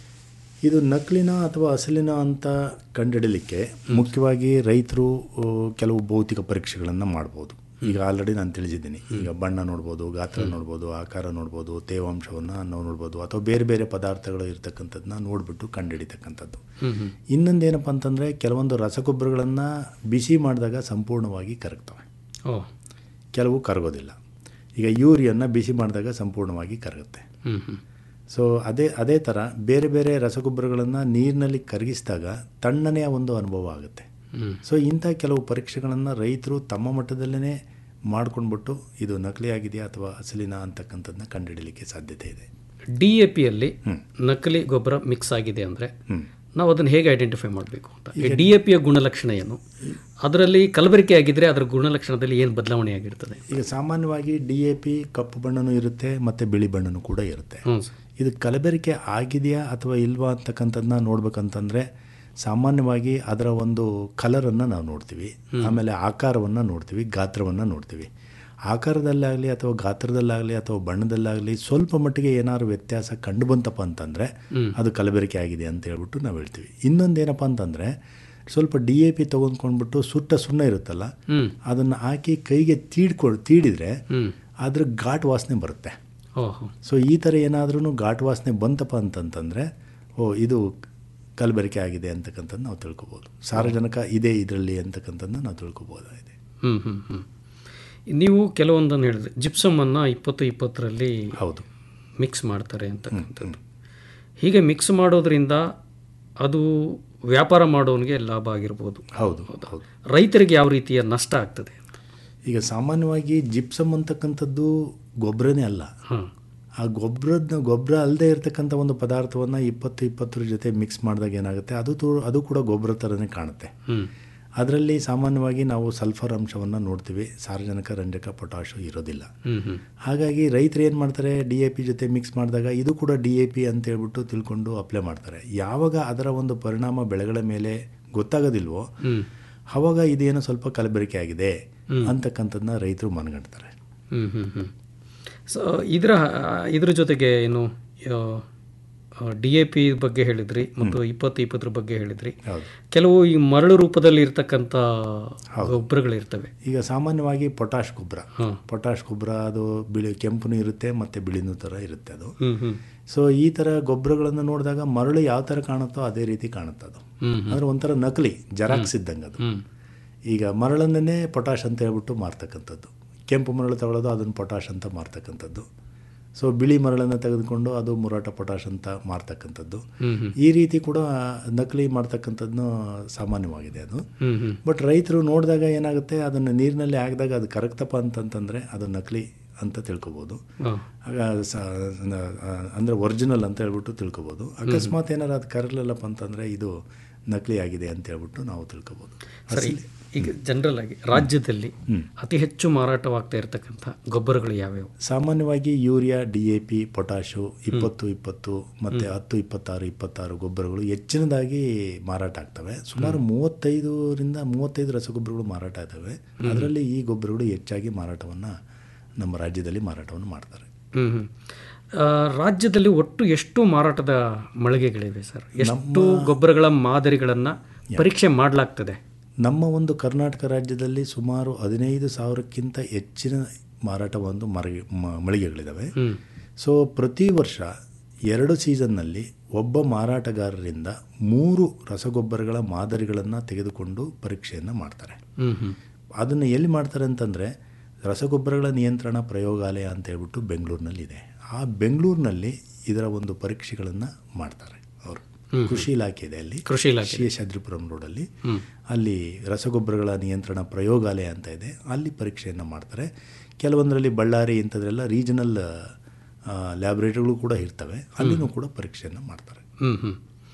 ಇದು ನಕಲಿನ ಅಥವಾ ಅಸಲಿನ ಅಂತ ಕಂಡುಹಿಡಲಿಕ್ಕೆ ಮುಖ್ಯವಾಗಿ ರೈತರು ಆ, ಕೆಲವು ಭೌತಿಕ ಪರೀಕ್ಷೆಗಳನ್ನು ಮಾಡ್ಬೋದು ಈಗ ಆಲ್ರೆಡಿ ನಾನು ತಿಳಿಸಿದ್ದೀನಿ ಈಗ ಬಣ್ಣ ನೋಡ್ಬೋದು ಗಾತ್ರ ನೋಡ್ಬೋದು ಆಕಾರ ನೋಡ್ಬೋದು ತೇವಾಂಶವನ್ನು ನಾವು ನೋಡ್ಬೋದು ಅಥವಾ ಬೇರೆ ಬೇರೆ ಪದಾರ್ಥಗಳು ಇರ್ತಕ್ಕಂಥದ್ದನ್ನ ನೋಡಿಬಿಟ್ಟು ಕಂಡುಹಿಡಿತಕ್ಕಂಥದ್ದು ಇನ್ನೊಂದೇನಪ್ಪ ಅಂತಂದರೆ ಕೆಲವೊಂದು ರಸಗೊಬ್ಬರಗಳನ್ನು ಬಿಸಿ ಮಾಡಿದಾಗ ಸಂಪೂರ್ಣವಾಗಿ ಕರಗ್ತವೆ ಓ ಕೆಲವು ಕರಗೋದಿಲ್ಲ ಈಗ ಯೂರಿಯನ್ನ ಬಿಸಿ ಮಾಡಿದಾಗ ಸಂಪೂರ್ಣವಾಗಿ ಕರಗುತ್ತೆ ಹ್ಮ್ ಹ್ಮ್ ಸೊ ಅದೇ ಅದೇ ಥರ ಬೇರೆ ಬೇರೆ ರಸಗೊಬ್ಬರಗಳನ್ನು ನೀರಿನಲ್ಲಿ ಕರಗಿಸಿದಾಗ ತಣ್ಣನೆಯ ಒಂದು ಅನುಭವ ಆಗುತ್ತೆ ಸೊ ಇಂಥ ಕೆಲವು ಪರೀಕ್ಷೆಗಳನ್ನು ರೈತರು ತಮ್ಮ ಮಟ್ಟದಲ್ಲೇ ಮಾಡ್ಕೊಂಡ್ಬಿಟ್ಟು ಇದು ನಕಲಿ ಆಗಿದೆಯಾ ಅಥವಾ ಅಸಲಿನ ಅಂತಕ್ಕಂಥದ್ದನ್ನ ಕಂಡುಹಿಡಲಿಕ್ಕೆ ಸಾಧ್ಯತೆ ಇದೆ ಡಿ ಎ ಪಿಯಲ್ಲಿ ನಕಲಿ ಗೊಬ್ಬರ ಮಿಕ್ಸ್ ಆಗಿದೆ ಅಂದರೆ ನಾವು ಅದನ್ನು ಹೇಗೆ ಐಡೆಂಟಿಫೈ ಮಾಡಬೇಕು ಅಂತ ಡಿ ಎ ಪಿಯ ಗುಣಲಕ್ಷಣ ಏನು ಅದರಲ್ಲಿ ಕಲಬೆರಕೆ ಆಗಿದ್ರೆ ಅದರ ಗುಣಲಕ್ಷಣದಲ್ಲಿ ಏನು ಬದಲಾವಣೆ ಆಗಿರ್ತದೆ ಈಗ ಸಾಮಾನ್ಯವಾಗಿ ಡಿ ಎ ಪಿ ಕಪ್ಪು ಬಣ್ಣನೂ ಇರುತ್ತೆ ಮತ್ತು ಬಿಳಿ ಬಣ್ಣನೂ ಕೂಡ ಇರುತ್ತೆ ಹ್ಞೂ ಸರ್ ಇದು ಕಲಬೆರಕೆ ಆಗಿದೆಯಾ ಅಥವಾ ಇಲ್ವಾ ಅಂತಕ್ಕಂಥದ್ದನ್ನ ನೋಡ್ಬೇಕಂತಂದರೆ ಸಾಮಾನ್ಯವಾಗಿ ಅದರ ಒಂದು ಕಲರನ್ನು ನಾವು ನೋಡ್ತೀವಿ ಆಮೇಲೆ ಆಕಾರವನ್ನು ನೋಡ್ತೀವಿ ಗಾತ್ರವನ್ನು ನೋಡ್ತೀವಿ ಆಕಾರದಲ್ಲಾಗಲಿ ಅಥವಾ ಗಾತ್ರದಲ್ಲಾಗಲಿ ಅಥವಾ ಬಣ್ಣದಲ್ಲಾಗಲಿ ಸ್ವಲ್ಪ ಮಟ್ಟಿಗೆ ಏನಾದ್ರು ವ್ಯತ್ಯಾಸ ಕಂಡು ಬಂತಪ್ಪ ಅಂತಂದರೆ ಅದು ಕಲಬೆರಕೆ ಆಗಿದೆ ಅಂತ ಹೇಳ್ಬಿಟ್ಟು ನಾವು ಹೇಳ್ತೀವಿ ಇನ್ನೊಂದೇನಪ್ಪ ಅಂತಂದರೆ ಸ್ವಲ್ಪ ಡಿ ಎ ಪಿ ತೊಗೊಂಡ್ಕೊಂಡ್ಬಿಟ್ಟು ಸುಟ್ಟ ಸುಣ್ಣ ಇರುತ್ತಲ್ಲ ಅದನ್ನು ಹಾಕಿ ಕೈಗೆ ತೀಡ್ಕೊ ತೀಡಿದರೆ ಅದ್ರ ಘಾಟ್ ವಾಸನೆ ಬರುತ್ತೆ ಓಹೋ ಸೊ ಈ ಥರ ಏನಾದ್ರೂ ಘಾಟ್ ವಾಸನೆ ಬಂತಪ್ಪ ಅಂತಂತಂದರೆ ಓ ಇದು ಕಲಬೆರಕೆ ಆಗಿದೆ ಅಂತಕ್ಕಂಥದ್ದು ನಾವು ತಿಳ್ಕೊಬೋದು ಸಾರಜನಕ ಇದೆ ಇದರಲ್ಲಿ ಅಂತಕ್ಕಂಥದ್ದನ್ನ ನಾವು ತಿಳ್ಕೊಬೋದಾಗಿದೆ ಹ್ಞೂ ಹ್ಞೂ ಹ್ಞೂ ನೀವು ಕೆಲವೊಂದನ್ನು ಹೇಳಿದ್ರೆ ಜಿಪ್ಸಮನ್ನು ಇಪ್ಪತ್ತು ಇಪ್ಪತ್ತರಲ್ಲಿ ಹೌದು ಮಿಕ್ಸ್ ಮಾಡ್ತಾರೆ ಅಂತಕ್ಕಂಥದ್ದು ಹೀಗೆ ಮಿಕ್ಸ್ ಮಾಡೋದ್ರಿಂದ ಅದು ವ್ಯಾಪಾರ ಮಾಡೋನಿಗೆ ಲಾಭ ಆಗಿರ್ಬೋದು ಹೌದು ಹೌದು ರೈತರಿಗೆ ಯಾವ ರೀತಿಯ ನಷ್ಟ ಆಗ್ತದೆ ಈಗ ಸಾಮಾನ್ಯವಾಗಿ ಜಿಪ್ಸಮ್ ಅಂತಕ್ಕಂಥದ್ದು ಗೊಬ್ಬರನೇ ಅಲ್ಲ ಆ ಗೊಬ್ಬರದ ಗೊಬ್ಬರ ಅಲ್ಲದೆ ಇರತಕ್ಕಂಥ ಒಂದು ಪದಾರ್ಥವನ್ನು ಇಪ್ಪತ್ತು ಇಪ್ಪತ್ತರ ಜೊತೆ ಮಿಕ್ಸ್ ಮಾಡಿದಾಗ ಏನಾಗುತ್ತೆ ಅದು ತು- ಅದು ಕೂಡ ಗೊಬ್ಬರ ಥರನೇ ಕಾಣುತ್ತೆ ಅದರಲ್ಲಿ ಸಾಮಾನ್ಯವಾಗಿ ನಾವು ಸಲ್ಫರ್ ಅಂಶವನ್ನು ನೋಡ್ತೀವಿ ಸಾರ್ವಜನಿಕ ರಂಜಕ ಪೊಟಾಶು ಇರೋದಿಲ್ಲ ಹ್ಮ್ ಹ್ಮ್ ಹಾಗಾಗಿ ರೈತರು ಏನು ಮಾಡ್ತಾರೆ ಡಿ ಎ ಪಿ ಜೊತೆ ಮಿಕ್ಸ್ ಮಾಡಿದಾಗ ಇದು ಕೂಡ ಡಿ ಎ ಪಿ ಅಂತ ಹೇಳ್ಬಿಟ್ಟು ತಿಳ್ಕೊಂಡು ಅಪ್ಲೈ ಮಾಡ್ತಾರೆ ಯಾವಾಗ ಅದರ ಒಂದು ಪರಿಣಾಮ ಬೆಳೆಗಳ ಮೇಲೆ ಗೊತ್ತಾಗೋದಿಲ್ವೋ ಹ್ಮ್. ಅವಾಗ ಇದೇನೋ ಸ್ವಲ್ಪ ಕಲಬೆರಕೆ ಆಗಿದೆ ಅಂತಕ್ಕಂಥದ್ದನ್ನ ರೈತರು ಮನಗಂಡ್ತಾರೆ ಹ್ಮ್ ಹ್ಮ್ ಹ್ಮ್ ಸೊ ಇದರ ಇದ್ರ ಜೊತೆಗೆ ಏನು ಡಿ ಎ ಪಿ ಬಗ್ಗೆ ಹೇಳಿದ್ರಿ ಮತ್ತು ಇಪ್ಪತ್ತು ಇಪ್ಪತ್ತರ ಬಗ್ಗೆ ಹೇಳಿದ್ರಿ ಕೆಲವು ಈ ಮರಳು ರೂಪದಲ್ಲಿ ಇರ್ತಕ್ಕಂಥ ಗೊಬ್ಬರಗಳಿರ್ತವೆ ಈಗ ಸಾಮಾನ್ಯವಾಗಿ ಪೊಟಾಶ್ ಗೊಬ್ಬರ ಹಾಂ. ಪೊಟಾಶ್ ಗೊಬ್ಬರ ಅದು ಬಿಳಿ ಕೆಂಪುನೂ ಇರುತ್ತೆ ಮತ್ತು ಬಿಳಿನೂ ಥರ ಇರುತ್ತೆ ಅದು ಹ್ಮ್ ಹ್ಮ್ ಸೊ ಈ ಥರ ಗೊಬ್ಬರಗಳನ್ನು ನೋಡಿದಾಗ ಮರಳು ಯಾವ ಥರ ಕಾಣುತ್ತೋ ಅದೇ ರೀತಿ ಕಾಣುತ್ತೆ ಅದು ಹ್ಮ್ ಹ್ಮ್. ಅಂದ್ರೆ ಒಂಥರ ನಕಲಿ ಜೆರಾಕ್ಸ್ ಇದ್ದಂಗೆ ಅದು ಹ್ಮ್. ಈಗ ಮರಳನ್ನೇ ಪೊಟಾಶ್ ಅಂತ ಹೇಳ್ಬಿಟ್ಟು ಮಾರ್ತಕ್ಕಂಥದ್ದು ಕೆಂಪು ಮರಳು ತಗೊಳ್ಳೋದು ಅದನ್ನು ಪೊಟಾಶ್ ಅಂತ ಮಾರ್ತಕ್ಕಂಥದ್ದು ಸೊ ಬಿಳಿ ಮರಳನ್ನು ತೆಗೆದುಕೊಂಡು ಅದು ಮುರಾಟ ಪೊಟಾಶ್ ಅಂತ ಮಾರ್ತಕ್ಕಂಥದ್ದು ಹ್ಮ್ ಹ್ಮ್. ಈ ರೀತಿ ಕೂಡ ನಕಲಿ ಮಾಡ್ತಕ್ಕಂಥದ್ದು ಸಾಮಾನ್ಯವಾಗಿದೆ ಅದು ಹ್ಮ್ ಹ್ಮ್. ಬಟ್ ರೈತರು ನೋಡಿದಾಗ ಏನಾಗುತ್ತೆ ಅದನ್ನು ನೀರಿನಲ್ಲಿ ಹಾಕಿದಾಗ ಅದು ಕರಗ್ತಪ್ಪ ಅಂತಂತಂದರೆ ಅದು ನಕಲಿ ಅಂತ ತಿಳ್ಕೊಬೋದು ಹಾ. ಆಗ ಸ ಅಂದರೆ ಒರಿಜಿನಲ್ ಅಂತ ಹೇಳ್ಬಿಟ್ಟು ತಿಳ್ಕೊಬೋದು ಅಕಸ್ಮಾತ್ ಏನಾರು ಅದು ಕರಗಲಿಲ್ಲಪ್ಪ ಅಂತಂದರೆ ಇದು ನಕಲಿ ಆಗಿದೆ ಅಂತ ಹೇಳ್ಬಿಟ್ಟು ನಾವು ತಿಳ್ಕೊಬೋದು ಸರಿ ಈಗ ಜನರಲ್ ಆಗಿ ರಾಜ್ಯದಲ್ಲಿ ಅತಿ ಹೆಚ್ಚು ಮಾರಾಟವಾಗ್ತಾ ಇರತಕ್ಕಂಥ ಗೊಬ್ಬರಗಳು ಯಾವ್ಯಾವು ಸಾಮಾನ್ಯವಾಗಿ urea D A P potash ಇಪ್ಪತ್ತು ಇಪ್ಪತ್ತು ಮತ್ತು ಹತ್ತು ಇಪ್ಪತ್ತಾರು ಇಪ್ಪತ್ತಾರು ಗೊಬ್ಬರಗಳು ಹೆಚ್ಚಿನದಾಗಿ ಮಾರಾಟ ಆಗ್ತವೆ ಸುಮಾರು ಮೂವತ್ತೈದರಿಂದ ಮೂವತ್ತೈದು ರಸಗೊಬ್ಬರಗಳು ಮಾರಾಟ ಆಗ್ತವೆ ಅದರಲ್ಲಿ ಈ ಗೊಬ್ಬರಗಳು ಹೆಚ್ಚಾಗಿ ಮಾರಾಟವನ್ನು ನಮ್ಮ ರಾಜ್ಯದಲ್ಲಿ ಮಾರಾಟವನ್ನು ಮಾಡ್ತಾರೆ ಹ್ಮ್ ಹ್ಮ್. ಆ, ರಾಜ್ಯದಲ್ಲಿ ಒಟ್ಟು ಎಷ್ಟು ಮಾರಾಟದ ಮಳಿಗೆಗಳಿವೆ ಸರ್ ಎಷ್ಟು ಗೊಬ್ಬರಗಳ ಮಾದರಿಗಳನ್ನು ಪರೀಕ್ಷೆ ಮಾಡಲಾಗ್ತದೆ ನಮ್ಮ ಒಂದು ಕರ್ನಾಟಕ ರಾಜ್ಯದಲ್ಲಿ ಸುಮಾರು ಹದಿನೈದು ಸಾವಿರಕ್ಕಿಂತ ಹೆಚ್ಚಿನ ಮಾರಾಟ ಒಂದು ಮರಗೆ ಮ- ಮಳಿಗೆಗಳಿದ್ದಾವೆ ಹ್ಮ್. ಸೊ ಪ್ರತಿ ವರ್ಷ ಎರಡು ಸೀಸನ್ನಲ್ಲಿ ಒಬ್ಬ ಮಾರಾಟಗಾರರಿಂದ ಮೂರು ರಸಗೊಬ್ಬರಗಳ ಮಾದರಿಗಳನ್ನು ತೆಗೆದುಕೊಂಡು ಪರೀಕ್ಷೆಯನ್ನು ಮಾಡ್ತಾರೆ ಹ್ಮ್ ಹ್ಮ್. ಅದನ್ನು ಎಲ್ಲಿ ಮಾಡ್ತಾರೆ ಅಂತಂದರೆ ರಸಗೊಬ್ಬರಗಳ ನಿಯಂತ್ರಣ ಪ್ರಯೋಗಾಲಯ ಅಂತ ಹೇಳ್ಬಿಟ್ಟು ಬೆಂಗಳೂರಿನಲ್ಲಿದೆ ಆ ಬೆಂಗಳೂರಿನಲ್ಲಿ ಇದರ ಒಂದು ಪರೀಕ್ಷೆಗಳನ್ನು ಮಾಡ್ತಾರೆ ಅವರು ಹ್ಮ್. ಕೃಷಿ ಇಲಾಖೆ ಇದೆ ಅಲ್ಲಿ ಕೃಷಿ ಇಲಾಖೆ. ಶೇಷಾದ್ರಿಪುರಂ ರೋಡಲ್ಲಿ ಹ್ಮ್. ಅಲ್ಲಿ ರಸಗೊಬ್ಬರಗಳ ನಿಯಂತ್ರಣ ಪ್ರಯೋಗಾಲಯ ಅಂತ ಇದೆ ಅಲ್ಲಿ ಪರೀಕ್ಷೆಯನ್ನು ಮಾಡ್ತಾರೆ ಕೆಲವೊಂದರಲ್ಲಿ ಬಳ್ಳಾರಿ ಇಂಥದ್ರೆಲ್ಲ ರೀಜನಲ್ ಲ್ಯಾಬ್ರೇಟರಿಗಳು ಕೂಡ ಇರ್ತವೆ ಅಲ್ಲಿನೂ ಕೂಡ ಪರೀಕ್ಷೆಯನ್ನು ಮಾಡ್ತಾರೆ ಹ್ಮ್ ಹ್ಮ್.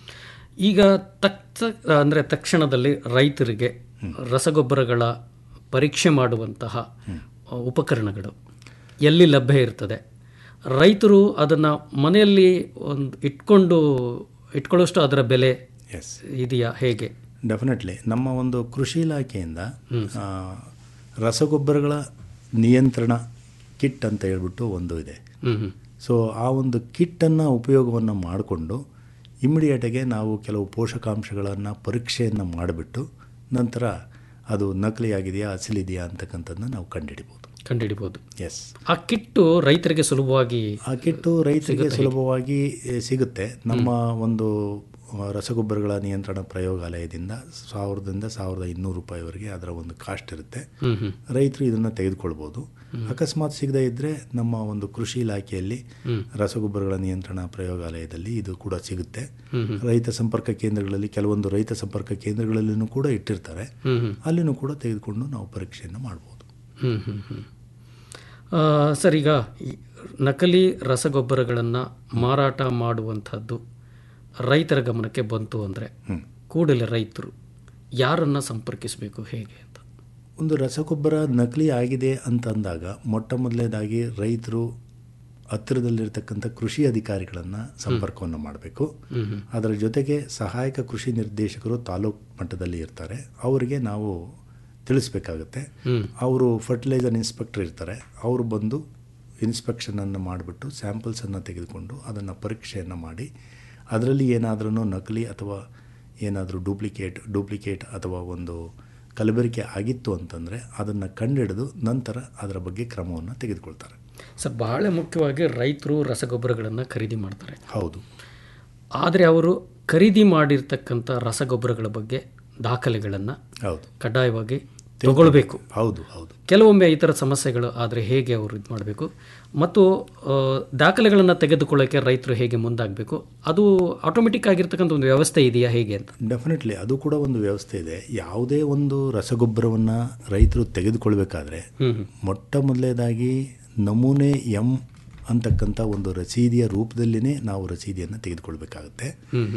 ಈಗ ತಕ್ಷ ಅಂದರೆ ತಕ್ಷಣದಲ್ಲಿ ರೈತರಿಗೆ ರಸಗೊಬ್ಬರಗಳ ಪರೀಕ್ಷೆ ಮಾಡುವಂತಹ ಆ, ಉಪಕರಣಗಳು ಎಲ್ಲಿ ಲಭ್ಯ ಇರ್ತದೆ ರೈತರು ಅದನ್ನು ಮನೆಯಲ್ಲಿ ಒಂದು ಇಟ್ಕೊಂಡು ಇಟ್ಕೊಳ್ಳೋಷ್ಟು ಅದರ ಬೆಲೆ ಎಸ್ ಇದೆಯಾ ಹೇಗೆ ಡೆಫಿನೆಟ್ಲಿ ನಮ್ಮ ಒಂದು ಕೃಷಿ ಇಲಾಖೆಯಿಂದ ಆ, ರಸಗೊಬ್ಬರಗಳ ನಿಯಂತ್ರಣ ಕಿಟ್ ಅಂತ ಹೇಳ್ಬಿಟ್ಟು ಒಂದು ಇದೆ ಹ್ಮ್ ಹ್ಮ್. ಸೊ ಆ ಒಂದು ಕಿಟ್ಟನ್ನು ಉಪಯೋಗವನ್ನು ಮಾಡಿಕೊಂಡು ಇಮಿಡಿಯೇಟಾಗೆ ನಾವು ಕೆಲವು ಪೋಷಕಾಂಶಗಳನ್ನು ಪರೀಕ್ಷೆಯನ್ನು ಮಾಡಿಬಿಟ್ಟು ನಂತರ ಅದು ನಕಲಿ ಆಗಿದೆಯಾ ಅಸಲಿದೆಯಾ ಅಂತಕ್ಕಂಥದ್ದನ್ನ ನಾವು ಕಂಡುಹಿಡಿಬೋದು ಕಂಡುಹಿಡಿಬೋದು ಎಸ್ ಆ ಕಿಟ್ಟು ರೈತರಿಗೆ ಸುಲಭವಾಗಿ ಆ ಕಿಟ್ಟು ರೈತರಿಗೆ ಸುಲಭವಾಗಿ ಎ, ಸಿಗುತ್ತೆ ನಮ್ಮ ಒಂದು ಆ, ರಸಗೊಬ್ಬರಗಳ ನಿಯಂತ್ರಣ ಪ್ರಯೋಗಾಲಯದಿಂದ ಸಾವಿರದಿಂದ ಸಾವಿರದ ಇನ್ನೂರು ರೂಪಾಯಿವರೆಗೆ ಅದರ ಒಂದು ಕಾಸ್ಟ್ ಇರುತ್ತೆ ಹ್ಮ್ ಹ್ಮ್. ರೈತರು ಇದನ್ನು ತೆಗೆದುಕೊಳ್ಬೋದು ಅಕಸ್ಮಾತ್ ಸಿಗದೇ ಇದ್ದರೆ ನಮ್ಮ ಒಂದು ಕೃಷಿ ಇಲಾಖೆಯಲ್ಲಿ ಹ್ಮ್. ರಸಗೊಬ್ಬರಗಳ ನಿಯಂತ್ರಣ ಪ್ರಯೋಗಾಲಯದಲ್ಲಿ ಇದು ಕೂಡ ಸಿಗುತ್ತೆ ಹ್ಮ್ ಹ್ಮ್. ರೈತ ಸಂಪರ್ಕ ಕೇಂದ್ರಗಳಲ್ಲಿ ಕೆಲವೊಂದು ರೈತ ಸಂಪರ್ಕ ಕೇಂದ್ರಗಳಲ್ಲಿನೂ ಕೂಡ ಇಟ್ಟಿರ್ತಾರೆ ಹ್ಮ್ ಹ್ಮ್. ಅಲ್ಲಿನೂ ಕೂಡ ತೆಗೆದುಕೊಂಡು ನಾವು ಪರೀಕ್ಷೆಯನ್ನು ಮಾಡ್ಬೋದು ಹ್ಮ್ ಹ್ಮ್ ಹ್ಮ್. ಆ, ಸರ್ ಈಗ ಈ ನಕಲಿ ರಸಗೊಬ್ಬರಗಳನ್ನು ಮಾರಾಟ ಮಾಡುವಂಥದ್ದು ರೈತರ ಗಮನಕ್ಕೆ ಬಂತು ಅಂದರೆ ಕೂಡಲೇ ರೈತರು ಯಾರನ್ನು ಸಂಪರ್ಕಿಸಬೇಕು ಹೇಗೆ ಅಂತ ಒಂದು ರಸಗೊಬ್ಬರ ನಕಲಿ ಆಗಿದೆ ಅಂತ ಅಂದಾಗ ಮೊಟ್ಟ ಮೊದಲನೇದಾಗಿ ರೈತರು ಹತ್ತಿರದಲ್ಲಿರ್ತಕ್ಕಂಥ ಕೃಷಿ ಅಧಿಕಾರಿಗಳನ್ನು ಸಂಪರ್ಕವನ್ನು ಮಾಡಬೇಕು ಹ್ಮ್ ಹ್ಮ್. ಅದರ ಜೊತೆಗೆ ಸಹಾಯಕ ಕೃಷಿ ನಿರ್ದೇಶಕರು ತಾಲೂಕು ಮಟ್ಟದಲ್ಲಿ ಇರ್ತಾರೆ ಅವರಿಗೆ ನಾವು ತಿಳಿಸ್ಬೇಕಾಗುತ್ತೆ ಹ್ಮ್. ಅವರು ಫರ್ಟಿಲೈಸರ್ ಇನ್ಸ್ಪೆಕ್ಟರ್ ಇರ್ತಾರೆ ಅವರು ಬಂದು ಇನ್ಸ್ಪೆಕ್ಷನನ್ನು ಮಾಡಿಬಿಟ್ಟು ಸ್ಯಾಂಪಲ್ಸನ್ನು ತೆಗೆದುಕೊಂಡು ಅದನ್ನು ಪರೀಕ್ಷೆಯನ್ನು ಮಾಡಿ ಅದರಲ್ಲಿ ಏನಾದ್ರೂ ನಕಲಿ ಅಥವಾ ಏನಾದರೂ ಡೂಪ್ಲಿಕೇಟ್ ಡೂಪ್ಲಿಕೇಟ್ ಅಥವಾ ಒಂದು ಕಲಬೆರಕೆ ಆಗಿತ್ತು ಅಂತಂದರೆ ಅದನ್ನು ಕಂಡುಹಿಡಿದು ನಂತರ ಅದರ ಬಗ್ಗೆ ಕ್ರಮವನ್ನು ತೆಗೆದುಕೊಳ್ತಾರೆ ಸರ್ ಬಹಳ ಮುಖ್ಯವಾಗಿ ರೈತರು ರಸಗೊಬ್ಬರಗಳನ್ನು ಖರೀದಿ ಮಾಡ್ತಾರೆ ಹೌದು ಆದರೆ ಅವರು ಖರೀದಿ ಮಾಡಿರ್ತಕ್ಕಂಥ ರಸಗೊಬ್ಬರಗಳ ಬಗ್ಗೆ ದಾಖಲೆಗಳನ್ನು ಹೌದು ಕಡ್ಡಾಯವಾಗಿ ತಗೊಳ್ಬೇಕು ಹೌದು ಹೌದು ಕೆಲವೊಮ್ಮೆ ಈ ಥರ ಸಮಸ್ಯೆಗಳು ಆದರೆ ಹೇಗೆ ಅವರು ಇದು ಮಾಡಬೇಕು ಮತ್ತು ಆ, ದಾಖಲೆಗಳನ್ನು ತೆಗೆದುಕೊಳ್ಳೋಕ್ಕೆ ರೈತರು ಹೇಗೆ ಮುಂದಾಗಬೇಕು ಅದು ಆಟೋಮೆಟಿಕ್ ಆಗಿರ್ತಕ್ಕಂಥ ಒಂದು ವ್ಯವಸ್ಥೆ ಇದೆಯಾ ಹೇಗೆ ಅಂತ ಡೆಫಿನೆಟ್ಲಿ ಅದು ಕೂಡ ಒಂದು ವ್ಯವಸ್ಥೆ ಇದೆ ಯಾವುದೇ ಒಂದು ರಸಗೊಬ್ಬರವನ್ನು ರೈತರು ತೆಗೆದುಕೊಳ್ಬೇಕಾದ್ರೆ ಮೊಟ್ಟ ಮೊದಲನೇದಾಗಿ ನಮೂನೆ ಎಂ ಅಂತಕ್ಕಂಥ ಒಂದು ರಸೀದಿಯ ರೂಪದಲ್ಲಿನೇ ನಾವು ರಸೀದಿಯನ್ನು ತೆಗೆದುಕೊಳ್ಬೇಕಾಗುತ್ತೆ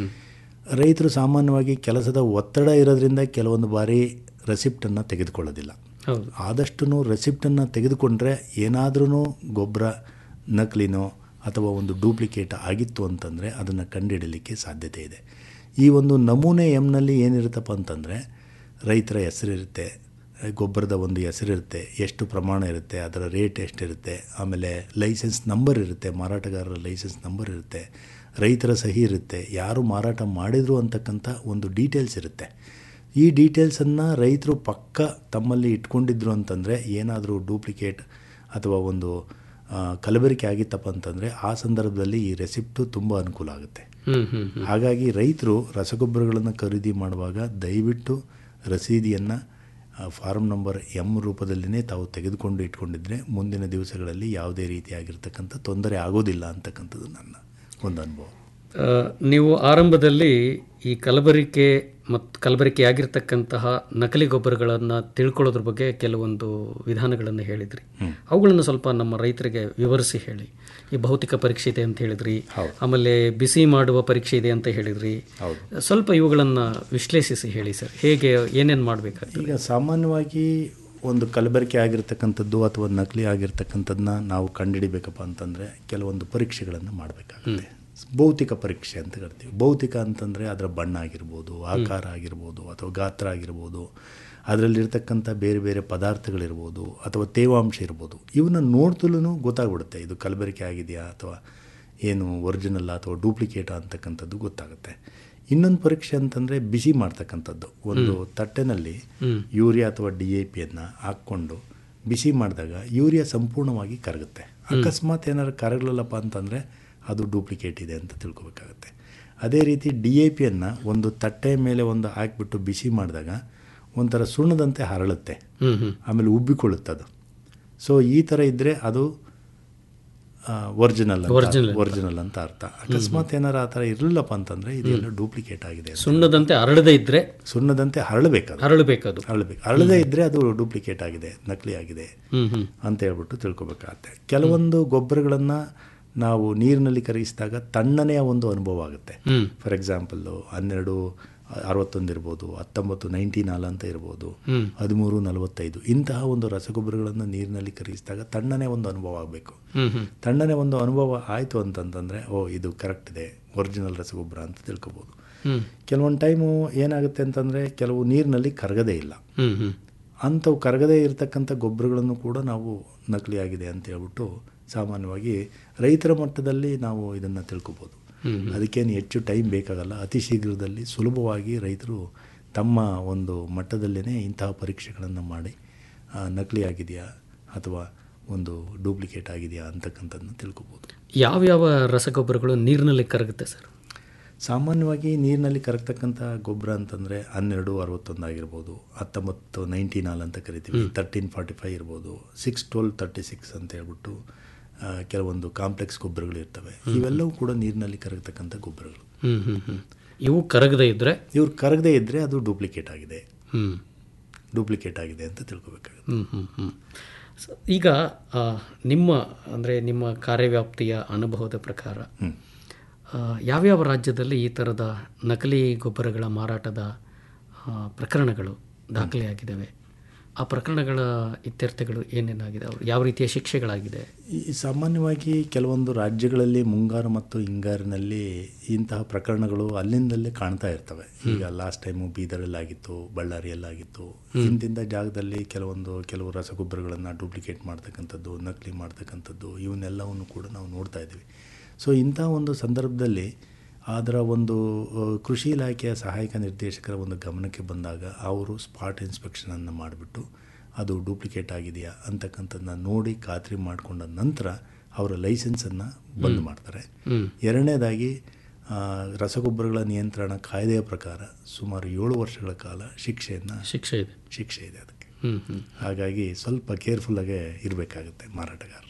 ರೈತರು ಸಾಮಾನ್ಯವಾಗಿ ಕೆಲಸದ ಒತ್ತಡ ಇರೋದ್ರಿಂದ ಕೆಲವೊಂದು ಬಾರಿ ರೆಸಿಪ್ಟನ್ನು ತೆಗೆದುಕೊಳ್ಳೋದಿಲ್ಲ ಹೌದು ಆದಷ್ಟು ರೆಸಿಪ್ಟನ್ನು ತೆಗೆದುಕೊಂಡ್ರೆ ಏನಾದ್ರೂ ಗೊಬ್ಬರ ನಕಲಿನೋ ಅಥವಾ ಒಂದು ಡೂಪ್ಲಿಕೇಟ್ ಆಗಿತ್ತು ಅಂತಂದರೆ ಅದನ್ನು ಕಂಡುಹಿಡಲಿಕ್ಕೆ ಸಾಧ್ಯತೆ ಇದೆ ಈ ಒಂದು ನಮೂನೆ ಎಮ್ನಲ್ಲಿ ಏನಿರುತ್ತಪ್ಪ ಅಂತಂದರೆ ರೈತರ ಹೆಸರಿರುತ್ತೆ ಗೊಬ್ಬರದ ಒಂದು ಹೆಸರಿರುತ್ತೆ ಎಷ್ಟು ಪ್ರಮಾಣ ಇರುತ್ತೆ ಅದರ ರೇಟ್ ಎಷ್ಟಿರುತ್ತೆ ಆಮೇಲೆ ಲೈಸೆನ್ಸ್ ನಂಬರ್ ಇರುತ್ತೆ ಮಾರಾಟಗಾರರ ಲೈಸೆನ್ಸ್ ನಂಬರ್ ಇರುತ್ತೆ ರೈತರ ಸಹಿ ಇರುತ್ತೆ ಯಾರು ಮಾರಾಟ ಮಾಡಿದರು ಅಂತಕ್ಕಂಥ ಒಂದು ಡೀಟೇಲ್ಸ್ ಇರುತ್ತೆ ಈ ಡೀಟೇಲ್ಸನ್ನು ರೈತರು ಪಕ್ಕ ತಮ್ಮಲ್ಲಿ ಇಟ್ಕೊಂಡಿದ್ರು ಅಂತಂದರೆ ಏನಾದರೂ ಡೂಪ್ಲಿಕೇಟ್ ಅಥವಾ ಒಂದು ಆ, ಕಲಬೆರಕೆ ಆಗಿತ್ತಪ್ಪ ಅಂತಂದರೆ ಆ ಸಂದರ್ಭದಲ್ಲಿ ಈ ರೆಸಿಪ್ಟು ತುಂಬ ಅನುಕೂಲ ಆಗುತ್ತೆ ಹ್ಮ್ ಹ್ಮ್ ಹ್ಮ್. ಹಾಗಾಗಿ ರೈತರು ರಸಗೊಬ್ಬರಗಳನ್ನು ಖರೀದಿ ಮಾಡುವಾಗ ದಯವಿಟ್ಟು ರಸೀದಿಯನ್ನು ಫಾರ್ಮ್ ನಂಬರ್ ಎಮ್ ರೂಪದಲ್ಲಿನೇ ತಾವು ತೆಗೆದುಕೊಂಡು ಇಟ್ಕೊಂಡಿದ್ರೆ ಮುಂದಿನ ದಿವಸಗಳಲ್ಲಿ ಯಾವುದೇ ರೀತಿಯಾಗಿರ್ತಕ್ಕಂಥ ತೊಂದರೆ ಆಗೋದಿಲ್ಲ ಅಂತಕ್ಕಂಥದ್ದು ನನ್ನ ಒಂದು ಅನುಭವ ಆ, ನೀವು ಆರಂಭದಲ್ಲಿ ಈ ಕಲಬೆರಕೆ ಮತ್ತು ಕಲಬೆರಕೆಯಾಗಿರ್ತಕ್ಕಂತಹ ನಕಲಿ ಗೊಬ್ಬರಗಳನ್ನು ತಿಳ್ಕೊಳ್ಳೋದ್ರ ಬಗ್ಗೆ ಕೆಲವೊಂದು ವಿಧಾನಗಳನ್ನು ಹೇಳಿದ್ರಿ ಅವುಗಳನ್ನು ಸ್ವಲ್ಪ ನಮ್ಮ ರೈತರಿಗೆ ವಿವರಿಸಿ ಹೇಳಿ ಈ ಭೌತಿಕ ಪರೀಕ್ಷೆ ಇದೆ ಅಂತ ಹೇಳಿದ್ರಿ ಆಮೇಲೆ ಬಿಸಿ ಮಾಡುವ ಪರೀಕ್ಷೆ ಇದೆ ಅಂತ ಹೇಳಿದ್ರಿ ಸ್ವಲ್ಪ ಇವುಗಳನ್ನು ವಿಶ್ಲೇಷಿಸಿ ಹೇಳಿ ಸರ್ ಹೇಗೆ ಏನೇನು ಮಾಡಬೇಕಾಗ್ತದೆ ಈಗ ಸಾಮಾನ್ಯವಾಗಿ ಒಂದು ಕಲಬೆರಕೆ ಆಗಿರ್ತಕ್ಕಂಥದ್ದು ಅಥವಾ ನಕಲಿ ಆಗಿರ್ತಕ್ಕಂಥದ್ದನ್ನ ನಾವು ಕಂಡುಹಿಡಿಬೇಕಪ್ಪ ಅಂತಂದರೆ ಕೆಲವೊಂದು ಪರೀಕ್ಷೆಗಳನ್ನು ಮಾಡಬೇಕಾಗುತ್ತೆ ಭೌತಿಕ ಪರೀಕ್ಷೆ ಅಂತ ಕರಿತೀವಿ ಭೌತಿಕ ಅಂತಂದರೆ ಅದರ ಬಣ್ಣ ಆಗಿರ್ಬೋದು ಆಕಾರ ಆಗಿರ್ಬೋದು ಅಥವಾ ಗಾತ್ರ ಆಗಿರ್ಬೋದು ಅದರಲ್ಲಿರ್ತಕ್ಕಂಥ ಬೇರೆ ಬೇರೆ ಪದಾರ್ಥಗಳಿರ್ಬೋದು ಅಥವಾ ತೇವಾಂಶ ಇರ್ಬೋದು ಇವನ್ನ ನೋಡ್ತಲೂ ಗೊತ್ತಾಗ್ಬಿಡುತ್ತೆ ಇದು ಕಲಬೆರಕೆ ಆಗಿದೆಯಾ ಅಥವಾ ಏನು ಒರಿಜಿನಲ್ ಅಥವಾ ಡೂಪ್ಲಿಕೇಟಾ ಅಂತಕ್ಕಂಥದ್ದು ಗೊತ್ತಾಗುತ್ತೆ ಇನ್ನೊಂದು ಪರೀಕ್ಷೆ ಅಂತಂದರೆ ಬಿಸಿ ಮಾಡ್ತಕ್ಕಂಥದ್ದು ಒಂದು ತಟ್ಟೆನಲ್ಲಿ ಯೂರಿಯಾ ಅಥವಾ ಡಿ ಎ ಪಿಯನ್ನು ಹಾಕ್ಕೊಂಡು ಬಿಸಿ ಮಾಡಿದಾಗ ಯೂರಿಯಾ ಸಂಪೂರ್ಣವಾಗಿ ಕರಗುತ್ತೆ ಅಕಸ್ಮಾತ್ ಏನಾದ್ರು ಕರಗಲಿಲ್ಲಪ್ಪ ಅಂತಂದರೆ ಅದು ಡೂಪ್ಲಿಕೇಟ್ ಇದೆ ಅಂತ ತಿಳ್ಕೊಬೇಕಾಗತ್ತೆ ಅದೇ ರೀತಿ ಡಿ ಎ ಪಿಯನ್ನು ಒಂದು ತಟ್ಟೆ ಮೇಲೆ ಒಂದು ಹಾಕಿಬಿಟ್ಟು ಬಿಸಿ ಮಾಡಿದಾಗ ಒಂಥರ ಸುಣ್ಣದಂತೆ ಹರಳುತ್ತೆ ಆಮೇಲೆ ಉಬ್ಬಿಕೊಳ್ಳುತ್ತೆ ಅದು ಸೊ ಈ ಥರ ಇದ್ದರೆ ಅದು ಒರಿಜಿನಲ್ Original. ಒರಿಜಿನಲ್ ಅಂತ ಅರ್ಥ ಅಕಸ್ಮಾತ್ ಏನಾರು ಆ ಥರ ಇರಲಿಲ್ಲಪ್ಪ ಅಂತಂದರೆ ಇದೆಲ್ಲ ಡೂಪ್ಲಿಕೇಟ್ ಆಗಿದೆ ಅಂತ. ಸುಣ್ಣದಂತೆ ಅರಳದೇ ಇದ್ರೆ ಸುಣ್ಣದಂತೆ ಹರಳಬೇಕದು ಅರಳಬೇಕದು ಹರಳಬೇಕು ಹರಳದೇ ಇದ್ದರೆ ಅದು ಡೂಪ್ಲಿಕೇಟ್ ಆಗಿದೆ ನಕಲಿ ಆಗಿದೆ ಹ್ಮ್ ಹ್ಮ್ ಅಂತ ಹೇಳ್ಬಿಟ್ಟು ತಿಳ್ಕೊಬೇಕಾಗತ್ತೆ ಕೆಲವೊಂದು ಗೊಬ್ಬರಗಳನ್ನು ನಾವು ನೀರಿನಲ್ಲಿ ಕರಗಿಸಿದಾಗ ತಣ್ಣನೆಯ ಒಂದು ಅನುಭವ ಆಗುತ್ತೆ ಹ್ಮ್. ಫಾರ್ ಎಕ್ಸಾಂಪಲ್ಲು ಹನ್ನೆರಡು ಅರವತ್ತೊಂದು ಇರ್ಬೋದು ಹತ್ತೊಂಬತ್ತು ನೈಂಟಿ ನಾಲ್ ಅಂತ ಇರ್ಬೋದು ಹ್ಮ್. ಹದಿಮೂರು ನಲವತ್ತೈದು ಇಂತಹ ಒಂದು ರಸಗೊಬ್ಬರಗಳನ್ನು ನೀರಿನಲ್ಲಿ ಕರಗಿಸಿದಾಗ ತಣ್ಣನೆ ಒಂದು ಅನುಭವ ಆಗಬೇಕು ಹ್ಮ್ ಹ್ಮ್ ತಣ್ಣನೆ ಒಂದು ಅನುಭವ ಆಯಿತು ಅಂತಂತಂದರೆ ಓ ಇದು ಕರೆಕ್ಟ್ ಇದೆ ಒರಿಜಿನಲ್ ರಸಗೊಬ್ಬರ ಅಂತ ತಿಳ್ಕೊಬೋದು ಹ್ಮ್ ಕೆಲವೊಂದು ಟೈಮು ಏನಾಗುತ್ತೆ ಅಂತಂದರೆ ಕೆಲವು ನೀರಿನಲ್ಲಿ ಕರಗದೇ ಇಲ್ಲ ಹ್ಮ್ ಹ್ಮ್ ಅಂಥವು ಕರಗದೇ ಇರತಕ್ಕಂಥ ಗೊಬ್ಬರಗಳನ್ನು ಕೂಡ ನಾವು ನಕಲಿ ಆಗಿದೆ ಅಂತ ಹೇಳ್ಬಿಟ್ಟು ಸಾಮಾನ್ಯವಾಗಿ ರೈತರ ಮಟ್ಟದಲ್ಲಿ ನಾವು ಇದನ್ನು ತಿಳ್ಕೊಬೋದು ಅದಕ್ಕೇನು ಹೆಚ್ಚು ಟೈಮ್ ಬೇಕಾಗಲ್ಲ ಅತಿ ಶೀಘ್ರದಲ್ಲಿ ಸುಲಭವಾಗಿ ರೈತರು ತಮ್ಮ ಒಂದು ಮಟ್ಟದಲ್ಲೇ ಇಂತಹ ಪರೀಕ್ಷೆಗಳನ್ನು ಮಾಡಿ ಆ, ನಕಲಿ ಆಗಿದೆಯಾ ಅಥವಾ ಒಂದು ಡೂಪ್ಲಿಕೇಟ್ ಆಗಿದೆಯಾ ಅಂತಕ್ಕಂಥದ್ದನ್ನು ತಿಳ್ಕೊಬೋದು ಯಾವ್ಯಾವ ರಸಗೊಬ್ಬರಗಳು ನೀರಿನಲ್ಲಿ ಕರಗುತ್ತೆ ಸರ್ ಸಾಮಾನ್ಯವಾಗಿ ನೀರಿನಲ್ಲಿ ಕರಗ್ತಕ್ಕಂಥ ಗೊಬ್ಬರ ಅಂತಂದರೆ ಹನ್ನೆರಡು ಅರವತ್ತೊಂದು ಆಗಿರ್ಬೋದು ಹತ್ತೊಂಬತ್ತು ನೈಂಟಿ ನಾಲ್ ಅಂತ ಕರಿತೀವಿ ತರ್ಟೀನ್ ಫಾರ್ಟಿ ಫೈವ್ ಇರ್ಬೋದು ಸಿಕ್ಸ್ ಟ್ವೆಲ್ ತರ್ಟಿ ಸಿಕ್ಸ್ ಅಂತ ಹೇಳ್ಬಿಟ್ಟು ಆ, ಕೆಲವೊಂದು ಕಾಂಪ್ಲೆಕ್ಸ್ ಗೊಬ್ಬರಗಳು ಇರ್ತವೆ ಇವೆಲ್ಲವೂ ಕೂಡ ನೀರಿನಲ್ಲಿ ಕರಗತಕ್ಕಂಥ ಗೊಬ್ಬರಗಳು ಹ್ಮ್ ಹ್ಮ್ ಹ್ಮ್ ಇವು ಕರಗದೇ ಇದ್ರೆ ಇವ್ರು ಕರಗದೇ ಇದ್ದರೆ ಅದು ಡೂಪ್ಲಿಕೇಟ್ ಆಗಿದೆ ಹ್ಮ್ ಡೂಪ್ಲಿಕೇಟ್ ಆಗಿದೆ ಅಂತ ತಿಳ್ಕೊಬೇಕಾಗುತ್ತೆ ಹ್ಮ್ ಹ್ಮ್ ಹ್ಮ್ ಸ- ಈಗ ಆ, ನಿಮ್ಮ ಅಂದರೆ ನಿಮ್ಮ ಕಾರ್ಯವ್ಯಾಪ್ತಿಯ ಅನುಭವದ ಪ್ರಕಾರ ಆ, ಯಾವ್ಯಾವ ರಾಜ್ಯದಲ್ಲಿ ಈ ಥರದ ನಕಲಿ ಗೊಬ್ಬರಗಳ ಮಾರಾಟದ ಆ, ಪ್ರಕರಣಗಳು ದಾಖಲೆಯಾಗಿದ್ದಾವೆ ಆ ಪ್ರಕರಣಗಳ ಇತ್ಯರ್ಥಗಳು ಏನೇನಾಗಿದೆ ಅವ್ರು ಯಾವ ರೀತಿಯ ಶಿಕ್ಷೆಗಳಾಗಿದೆ ಈ ಸಾಮಾನ್ಯವಾಗಿ ಕೆಲವೊಂದು ರಾಜ್ಯಗಳಲ್ಲಿ ಮುಂಗಾರು ಮತ್ತು ಹಿಂಗಾರಿನಲ್ಲಿ ಇಂತಹ ಪ್ರಕರಣಗಳು ಅಲ್ಲಿಂದಲೇ ಕಾಣ್ತಾ ಇರ್ತವೆ ಈಗ ಲಾಸ್ಟ್ ಟೈಮು ಬೀದರಲ್ಲಾಗಿತ್ತು ಬಳ್ಳಾರಿಯಲ್ಲಾಗಿತ್ತು ಇಂತಿಂಥ ಜಾಗದಲ್ಲಿ ಕೆಲವೊಂದು ಕೆಲವು ರಸಗೊಬ್ಬರಗಳನ್ನು ಡೂಪ್ಲಿಕೇಟ್ ಮಾಡ್ತಕ್ಕಂಥದ್ದು ನಕಲಿ ಮಾಡ್ತಕ್ಕಂಥದ್ದು ಇವನ್ನೆಲ್ಲವನ್ನು ಕೂಡ ನಾವು ನೋಡ್ತಾ ಇದ್ದೀವಿ ಸೊ ಇಂಥ ಒಂದು ಸಂದರ್ಭದಲ್ಲಿ ಅದರ ಒಂದು ಆ, ಕೃಷಿ ಇಲಾಖೆಯ ಸಹಾಯಕ ನಿರ್ದೇಶಕರ ಒಂದು ಗಮನಕ್ಕೆ ಬಂದಾಗ ಅವರು ಸ್ಪಾಟ್ ಇನ್ಸ್ಪೆಕ್ಷನನ್ನು ಮಾಡಿಬಿಟ್ಟು ಅದು ಡೂಪ್ಲಿಕೇಟ್ ಆಗಿದೆಯಾ ಅಂತಕ್ಕಂಥದ್ದನ್ನ ನೋಡಿ ಖಾತ್ರಿ ಮಾಡಿಕೊಂಡ ನಂತರ ಅವರ ಲೈಸೆನ್ಸನ್ನು ಬಂದ್ ಮಾಡ್ತಾರೆ ಎರಡನೇದಾಗಿ ಆ, ರಸಗೊಬ್ಬರಗಳ ನಿಯಂತ್ರಣ ಕಾಯ್ದೆಯ ಪ್ರಕಾರ ಸುಮಾರು ಏಳು ವರ್ಷಗಳ ಕಾಲ ಶಿಕ್ಷೆಯನ್ನು ಶಿಕ್ಷೆ ಇದೆ ಶಿಕ್ಷೆ ಇದೆ ಅದಕ್ಕೆ ಹ್ಮ್, ಹ್ಮ್. ಹಾಗಾಗಿ ಸ್ವಲ್ಪ ಕೇರ್ಫುಲ್ಲಾಗೆ ಇರಬೇಕಾಗುತ್ತೆ ಮಾರಾಟಗಾರರು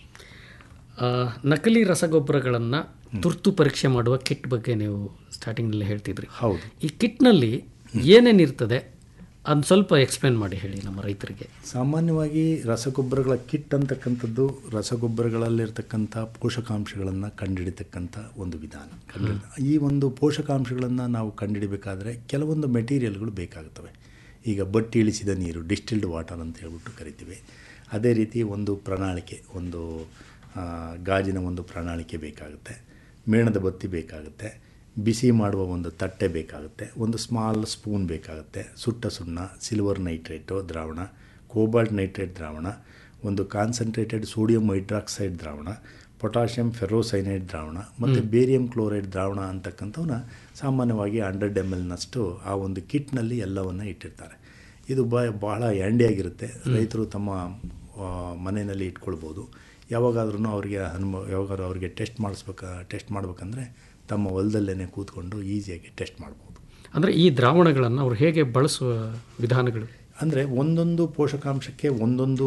ಆ, ನಕಲಿ ರಸಗೊಬ್ಬರಗಳನ್ನು ತುರ್ತು ಪರೀಕ್ಷೆ ಮಾಡುವ ಕಿಟ್ ಬಗ್ಗೆ ನೀವು ಸ್ಟಾರ್ಟಿಂಗ್ನಲ್ಲಿ ಹೇಳ್ತಿದ್ರಿ ಹೌದು ಈ ಕಿಟ್ನಲ್ಲಿ ಏನೇನು ಇರ್ತದೆ ಅದನ್ನ ಸ್ವಲ್ಪ ಎಕ್ಸ್ಪ್ಲೇನ್ ಮಾಡಿ ಹೇಳಿ ನಮ್ಮ ರೈತರಿಗೆ ಸಾಮಾನ್ಯವಾಗಿ ರಸಗೊಬ್ಬರಗಳ ಕಿಟ್ ಅಂತಕ್ಕಂಥದ್ದು ರಸಗೊಬ್ಬರಗಳಲ್ಲಿರ್ತಕ್ಕಂಥ ಪೋಷಕಾಂಶಗಳನ್ನು ಕಂಡುಹಿಡಿತಕ್ಕಂಥ ಒಂದು ವಿಧಾನ ಕಂಡುಹಿಡಿದ ಈ ಒಂದು ಪೋಷಕಾಂಶಗಳನ್ನು ನಾವು ಕಂಡುಹಿಡಿಬೇಕಾದ್ರೆ ಕೆಲವೊಂದು ಮೆಟೀರಿಯಲ್ಗಳು ಬೇಕಾಗುತ್ತವೆ ಈಗ ಬಟ್ಟಿ ಇಳಿಸಿದ ನೀರು ಡಿಸ್ಟಿಲ್ಡ್ ವಾಟರ್ ಅಂತ ಹೇಳ್ಬಿಟ್ಟು ಕರಿತೀವಿ ಅದೇ ರೀತಿ ಒಂದು ಪ್ರಣಾಳಿಕೆ ಒಂದು ಆ, ಗಾಜಿನ ಒಂದು ಪ್ರಣಾಳಿಕೆ ಬೇಕಾಗುತ್ತೆ ಮೇಣದ ಬತ್ತಿ ಬೇಕಾಗುತ್ತೆ ಬಿಸಿ ಮಾಡುವ ಒಂದು ತಟ್ಟೆ ಬೇಕಾಗುತ್ತೆ ಒಂದು ಸ್ಮಾಲ್ ಸ್ಪೂನ್ ಬೇಕಾಗುತ್ತೆ ಸುಟ್ಟ ಸುಣ್ಣ ಸಿಲ್ವರ್ ನೈಟ್ರೇಟು ದ್ರಾವಣ ಕೋಬಾಲ್ಟ್ ನೈಟ್ರೇಟ್ ದ್ರಾವಣ ಒಂದು ಕಾನ್ಸಂಟ್ರೇಟೆಡ್ ಸೋಡಿಯಂ ಹೈಡ್ರಾಕ್ಸೈಡ್ ದ್ರಾವಣ ಪೊಟ್ಯಾಷಿಯಂ ಫೆರೋಸೈನೈಡ್ ದ್ರಾವಣ ಮತ್ತು ಬೇರಿಯಂ ಕ್ಲೋರೈಡ್ ದ್ರಾವಣ ಅಂತಕ್ಕಂಥವನ್ನ ಸಾಮಾನ್ಯವಾಗಿ ಹಂಡ್ರೆಡ್ ಎಮ್ ಎಲ್ನಷ್ಟು ಆ ಒಂದು ಕಿಟ್ನಲ್ಲಿ ಎಲ್ಲವನ್ನು ಇಟ್ಟಿರ್ತಾರೆ ಇದು ಬ ಬಹಳ ಹ್ಯಾಂಡಿಯಾಗಿರುತ್ತೆ ರೈತರು ತಮ್ಮ ಆ, ಮನೆಯಲ್ಲಿ ಇಟ್ಕೊಳ್ಬೋದು ಯಾವಾಗಾದ್ರೂ ಅವರಿಗೆ ಅನುಭವ ಯಾವಾಗಾದ್ರೂ ಅವರಿಗೆ ಟೆಸ್ಟ್ ಮಾಡಿಸ್ಬೇಕಾ ಟೆಸ್ಟ್ ಮಾಡ್ಬೇಕಂದ್ರೆ ತಮ್ಮ ಹೊಲದಲ್ಲೇ ಕೂತ್ಕೊಂಡು ಈಸಿಯಾಗಿ ಟೆಸ್ಟ್ ಮಾಡ್ಬೋದು ಅಂದರೆ ಈ ದ್ರಾವಣಗಳನ್ನು ಅವ್ರು ಹೇಗೆ ಬಳಸುವ ವಿಧಾನಗಳು ಅಂದರೆ ಒಂದೊಂದು ಪೋಷಕಾಂಶಕ್ಕೆ ಒಂದೊಂದು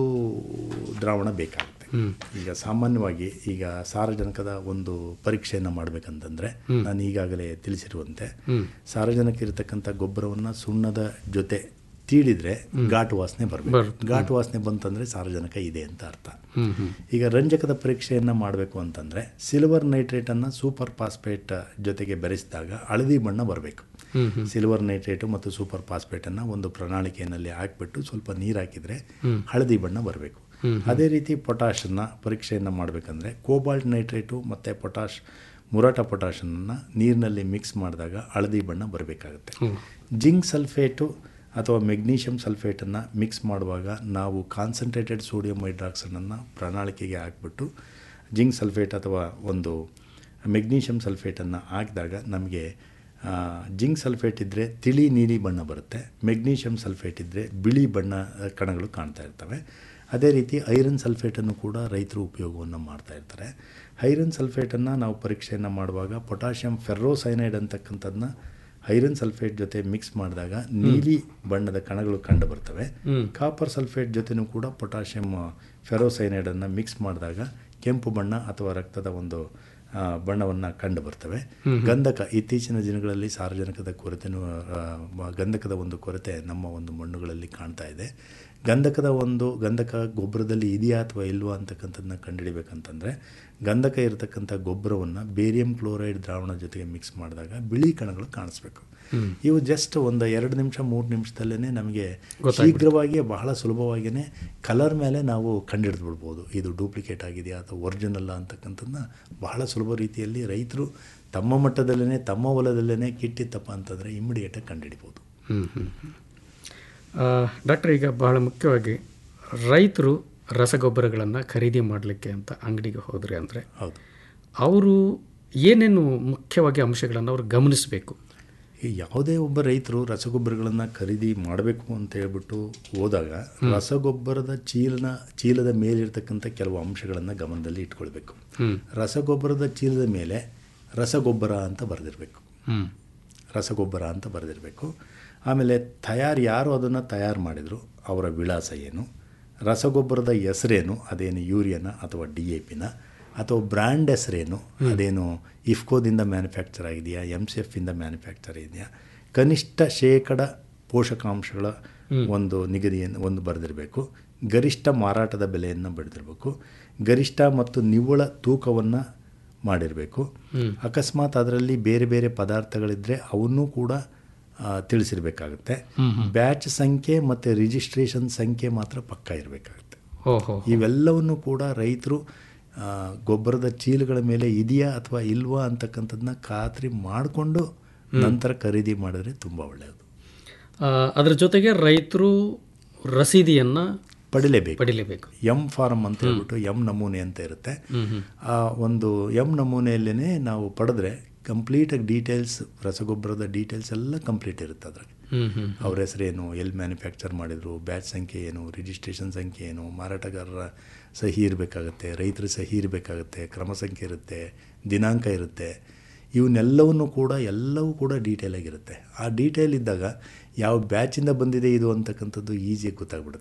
ದ್ರಾವಣ ಬೇಕಾಗುತ್ತೆ ಈಗ ಸಾಮಾನ್ಯವಾಗಿ ಈಗ ಸಾರಜನಕದ ಒಂದು ಪರೀಕ್ಷೆಯನ್ನು ಮಾಡಬೇಕಂತಂದ್ರೆ ನಾನು ಈಗಾಗಲೇ ತಿಳಿಸಿರುವಂತೆ ಸಾರಜನಕ ಇರತಕ್ಕಂಥ ಗೊಬ್ಬರವನ್ನು ಸುಣ್ಣದ ಜೊತೆ ತೀಡಿದ್ರೆ ಘಾಟು ವಾಸನೆ ಬರಬೇಕು ಘಾಟು ವಾಸನೆ ಬಂತಂದ್ರೆ ಸಾರಜನಕ ಇದೆ ಅಂತ ಅರ್ಥ ಈಗ ರಂಜಕದ ಪರೀಕ್ಷೆಯನ್ನು ಮಾಡಬೇಕು ಅಂತಂದರೆ ಸಿಲ್ವರ್ ನೈಟ್ರೇಟನ್ನು ಸೂಪರ್ ಫಾಸ್ಫೇಟ್ ಜೊತೆಗೆ ಬೆರೆಸಿದಾಗ ಹಳದಿ ಬಣ್ಣ ಬರಬೇಕು ಸಿಲ್ವರ್ ನೈಟ್ರೇಟು ಮತ್ತು ಸೂಪರ್ ಫಾಸ್ಫೇಟನ್ನು ಒಂದು ಪ್ರಣಾಳಿಕೆಯಲ್ಲಿ ಹಾಕಿಬಿಟ್ಟು ಸ್ವಲ್ಪ ನೀರು ಹಾಕಿದರೆ ಹಳದಿ ಬಣ್ಣ ಬರಬೇಕು ಅದೇ ರೀತಿ ಪೊಟ್ಯಾಷನ್ನ ಪರೀಕ್ಷೆಯನ್ನು ಮಾಡಬೇಕಂದ್ರೆ ಕೋಬಾಲ್ಟ್ ನೈಟ್ರೇಟು ಮತ್ತು ಪೊಟ್ಯಾಷ್ ಮುರಾಟ ಪೊಟ್ಯಾಷನ್ನು ನೀರಿನಲ್ಲಿ ಮಿಕ್ಸ್ ಮಾಡಿದಾಗ ಹಳದಿ ಬಣ್ಣ ಬರಬೇಕಾಗುತ್ತೆ ಜಿಂಕ್ ಸಲ್ಫೇಟು ಅಥವಾ ಮೆಗ್ನೀಷಿಯಂ ಸಲ್ಫೇಟನ್ನು ಮಿಕ್ಸ್ ಮಾಡುವಾಗ ನಾವು ಕಾನ್ಸಂಟ್ರೇಟೆಡ್ ಸೋಡಿಯಂ ಹೈಡ್ರಾಕ್ಸೈಡನ್ನು ಪ್ರಣಾಳಿಕೆಗೆ ಹಾಕ್ಬಿಟ್ಟು ಜಿಂಕ್ ಸಲ್ಫೇಟ್ ಅಥವಾ ಒಂದು ಮೆಗ್ನೀಷಿಯಂ ಸಲ್ಫೇಟನ್ನು ಹಾಕಿದಾಗ ನಮಗೆ ಆ, ಜಿಂಕ್ ಸಲ್ಫೇಟ್ ಇದ್ದರೆ ತಿಳಿ ನೀಲಿ ಬಣ್ಣ ಬರುತ್ತೆ ಮೆಗ್ನೀಷಿಯಂ ಸಲ್ಫೇಟ್ ಇದ್ದರೆ ಬಿಳಿ ಬಣ್ಣ ಆ, ಕಣಗಳು ಕಾಣ್ತಾ ಇರ್ತವೆ ಅದೇ ರೀತಿ ಐರನ್ ಸಲ್ಫೇಟನ್ನು ಕೂಡ ರೈತರು ಉಪಯೋಗವನ್ನು ಮಾಡ್ತಾ ಇರ್ತಾರೆ ಐರನ್ ಸಲ್ಫೇಟನ್ನು ನಾವು ಪರೀಕ್ಷೆಯನ್ನು ಮಾಡುವಾಗ ಪೊಟ್ಯಾಷಿಯಂ ಫೆರ್ರೋಸೈನೈಡ್ ಅಂತಕ್ಕಂಥದ್ದನ್ನ ಐರನ್ ಸಲ್ಫೇಟ್ ಜೊತೆ ಮಿಕ್ಸ್ ಮಾಡಿದಾಗ ನೀಲಿ ಬಣ್ಣದ ಕಣಗಳು ಕಂಡು ಬರ್ತವೆ ಕಾಪರ್ ಸಲ್ಫೇಟ್ ಜೊತೆನೂ ಕೂಡ ಪೊಟ್ಯಾಷಿಯಂ ಫೆರೋಸೈನೈಡನ್ನು ಮಿಕ್ಸ್ ಮಾಡಿದಾಗ ಕೆಂಪು ಬಣ್ಣ ಅಥವಾ ರಕ್ತದ ಒಂದು ಆ, ಬಣ್ಣವನ್ನು ಕಂಡು ಬರ್ತವೆ ಗಂಧಕ ಇತ್ತೀಚಿನ ದಿನಗಳಲ್ಲಿ ಸಾರ್ವಜನಿಕದ ಕೊರತೆನೂ ಆ, ಮ- ಗಂಧಕದ ಒಂದು ಕೊರತೆ ನಮ್ಮ ಒಂದು ಮಣ್ಣುಗಳಲ್ಲಿ ಕಾಣ್ತಾ ಇದೆ ಗಂಧಕದ ಒಂದು ಗಂಧಕ ಗೊಬ್ಬರದಲ್ಲಿ ಇದೆಯಾ ಅಥವಾ ಇಲ್ವಾ ಅಂತಕ್ಕಂಥದ್ದನ್ನ ಕಂಡುಹಿಡಿಬೇಕಂತಂದರೆ ಗಂಧಕ ಇರತಕ್ಕಂಥ ಗೊಬ್ಬರವನ್ನು ಬೇರಿಯಂ ಕ್ಲೋರೈಡ್ ದ್ರಾವಣ ಜೊತೆಗೆ ಮಿಕ್ಸ್ ಮಾಡಿದಾಗ ಬಿಳಿ ಕಣಗಳು ಕಾಣಿಸ್ಬೇಕು ಇವು ಜಸ್ಟ್ ಒಂದು ಎರಡು ನಿಮಿಷ ಮೂರು ನಿಮಿಷದಲ್ಲೇ ನಮಗೆ ಶೀಘ್ರವಾಗಿ ಬಹಳ ಸುಲಭವಾಗಿಯೇ ಕಲರ್ ಮೇಲೆ ನಾವು ಕಂಡುಹಿಡಿದು ಬಿಡ್ಬೋದು ಇದು ಡೂಪ್ಲಿಕೇಟ್ ಆಗಿದೆಯಾ ಅಥವಾ ಒರಿಜಿನಲ್ಲ ಅಂತಕ್ಕಂಥದ್ದನ್ನ ಬಹಳ ಸುಲಭ ರೀತಿಯಲ್ಲಿ ರೈತರು ತಮ್ಮ ಮಟ್ಟದಲ್ಲೇ ತಮ್ಮ ಹೊಲದಲ್ಲೇ ಕಿಟ್ಟಿತ್ತಪ್ಪ ಅಂತಂದರೆ ಇಮ್ಮಿಡಿಯೇಟಾಗಿ ಕಂಡುಹಿಡಿಬೋದು ಹ್ಞೂ ಹ್ಞೂ ಡಾಕ್ಟರ್ ಈಗ ಬಹಳ ಮುಖ್ಯವಾಗಿ ರೈತರು ರಸಗೊಬ್ಬರಗಳನ್ನು ಖರೀದಿ ಮಾಡಲಿಕ್ಕೆ ಅಂತ ಅಂಗಡಿಗೆ ಹೋದರೆ ಅಂದರೆ ಹೌದು ಅವರು ಏನೇನು ಮುಖ್ಯವಾಗಿ ಅಂಶಗಳನ್ನು ಅವರು ಗಮನಿಸಬೇಕು ಈ ಯಾವುದೇ ಒಬ್ಬ ರೈತರು ರಸಗೊಬ್ಬರಗಳನ್ನು ಖರೀದಿ ಮಾಡಬೇಕು ಅಂತ ಹೇಳ್ಬಿಟ್ಟು ಹೋದಾಗ ರಸಗೊಬ್ಬರದ ಚೀಲನ ಚೀಲದ ಮೇಲಿರ್ತಕ್ಕಂಥ ಕೆಲವು ಅಂಶಗಳನ್ನು ಗಮನದಲ್ಲಿ ಇಟ್ಕೊಳ್ಬೇಕು ರಸಗೊಬ್ಬರದ ಚೀಲದ ಮೇಲೆ ರಸಗೊಬ್ಬರ ಅಂತ ಬರೆದಿರಬೇಕು ಹ್ಞೂ ರಸಗೊಬ್ಬರ ಅಂತ ಬರೆದಿರಬೇಕು ಆಮೇಲೆ ತಯಾರು ಯಾರು ಅದನ್ನು ತಯಾರು ಮಾಡಿದರು ಅವರ ವಿಳಾಸ ಏನು ರಸಗೊಬ್ಬರದ ಹೆಸರೇನು ಅದೇನು ಯೂರಿಯಾನ ಅಥವಾ ಡಿ ಎ ಪಿನ ಅಥವಾ ಬ್ರ್ಯಾಂಡ್ ಹೆಸರೇನು ಅದೇನು ಇಫ್ಕೋದಿಂದ ಮ್ಯಾನುಫ್ಯಾಕ್ಚರ್ ಆಗಿದೆಯಾ ಎಮ್ ಸಿ ಎಫ್ಫಿಂದ ಮ್ಯಾನುಫ್ಯಾಕ್ಚರ್ ಇದೆಯಾ ಕನಿಷ್ಠ ಶೇಕಡ ಪೋಷಕಾಂಶಗಳ ಒಂದು ನಿಗದಿಯನ್ನು ಒಂದು ಬರೆದಿರಬೇಕು ಗರಿಷ್ಠ ಮಾರಾಟದ ಬೆಲೆಯನ್ನು ಬರೆದಿರಬೇಕು ಗರಿಷ್ಠ ಮತ್ತು ನಿವ್ವಳ ತೂಕವನ್ನು ಮಾಡಿರಬೇಕು ಅಕಸ್ಮಾತ್ ಅದರಲ್ಲಿ ಬೇರೆ ಬೇರೆ ಪದಾರ್ಥಗಳಿದ್ದರೆ ಅವನ್ನೂ ಕೂಡ ಆ, ತಿಳಿಸಿರ್ಬೇಕಾಗುತ್ತೆ ಬ್ಯಾಚ್ ಸಂಖ್ಯೆ ಮತ್ತು ರಿಜಿಸ್ಟ್ರೇಷನ್ ಸಂಖ್ಯೆ ಮಾತ್ರ ಪಕ್ಕ ಇರಬೇಕಾಗುತ್ತೆ ಓಹೋ ಇವೆಲ್ಲವನ್ನು ಕೂಡ ರೈತರು ಆ, ಗೊಬ್ಬರದ ಚೀಲಗಳ ಮೇಲೆ ಇದೆಯಾ ಅಥವಾ ಇಲ್ವಾ ಅಂತಕ್ಕಂಥದ್ದನ್ನ ಖಾತ್ರಿ ಮಾಡಿಕೊಂಡು ನಂತರ ಖರೀದಿ ಮಾಡಿದ್ರೆ ತುಂಬ ಒಳ್ಳೆಯದು ಆ, ಅದ್ರ ಜೊತೆಗೆ ರೈತರು ರಸೀದಿಯನ್ನು ಪಡಿಲೇಬೇಕು ಪಡಿಲೇಬೇಕು ಎಮ್ ಫಾರಮ್ ಅಂತ ಹೇಳ್ಬಿಟ್ಟು ಎಮ್ ನಮೂನೆ ಅಂತ ಇರುತ್ತೆ ಆ ಒಂದು ಎಮ್ ನಮೂನೆಯಲ್ಲೇ ನಾವು ಪಡೆದ್ರೆ ಕಂಪ್ಲೀಟಾಗಿ ಡೀಟೇಲ್ಸ್ ರಸಗೊಬ್ಬರದ ಡೀಟೇಲ್ಸ್ ಎಲ್ಲ ಕಂಪ್ಲೀಟ್ ಇರುತ್ತೆ ಅದ್ರಾಗೆ ಹ್ಞೂ ಹ್ಞೂ ಅವ್ರ ಹೆಸರು ಏನು ಎಲ್ಲಿ ಮ್ಯಾನುಫ್ಯಾಕ್ಚರ್ ಮಾಡಿದರು ಬ್ಯಾಚ್ ಸಂಖ್ಯೆ ಏನು ರಿಜಿಸ್ಟ್ರೇಷನ್ ಸಂಖ್ಯೆ ಏನು ಮಾರಾಟಗಾರರ ಸಹಿ ಇರಬೇಕಾಗತ್ತೆ ರೈತರ ಸಹಿ ಇರಬೇಕಾಗತ್ತೆ ಕ್ರಮ ಸಂಖ್ಯೆ ಇರುತ್ತೆ ದಿನಾಂಕ ಇರುತ್ತೆ ಇವನ್ನೆಲ್ಲವನ್ನು ಕೂಡ ಎಲ್ಲವೂ ಕೂಡ ಡೀಟೇಲ್ ಆಗಿರುತ್ತೆ ಆ ಡೀಟೇಲ್ ಇದ್ದಾಗ ಯಾವ ಬ್ಯಾಚಿಂದ ಬಂದಿದೆ ಇದು ಅಂತಕ್ಕಂಥದ್ದು ಈಸಿಯಾಗಿ ಗೊತ್ತಾಗ್ಬಿಡುತ್ತೆ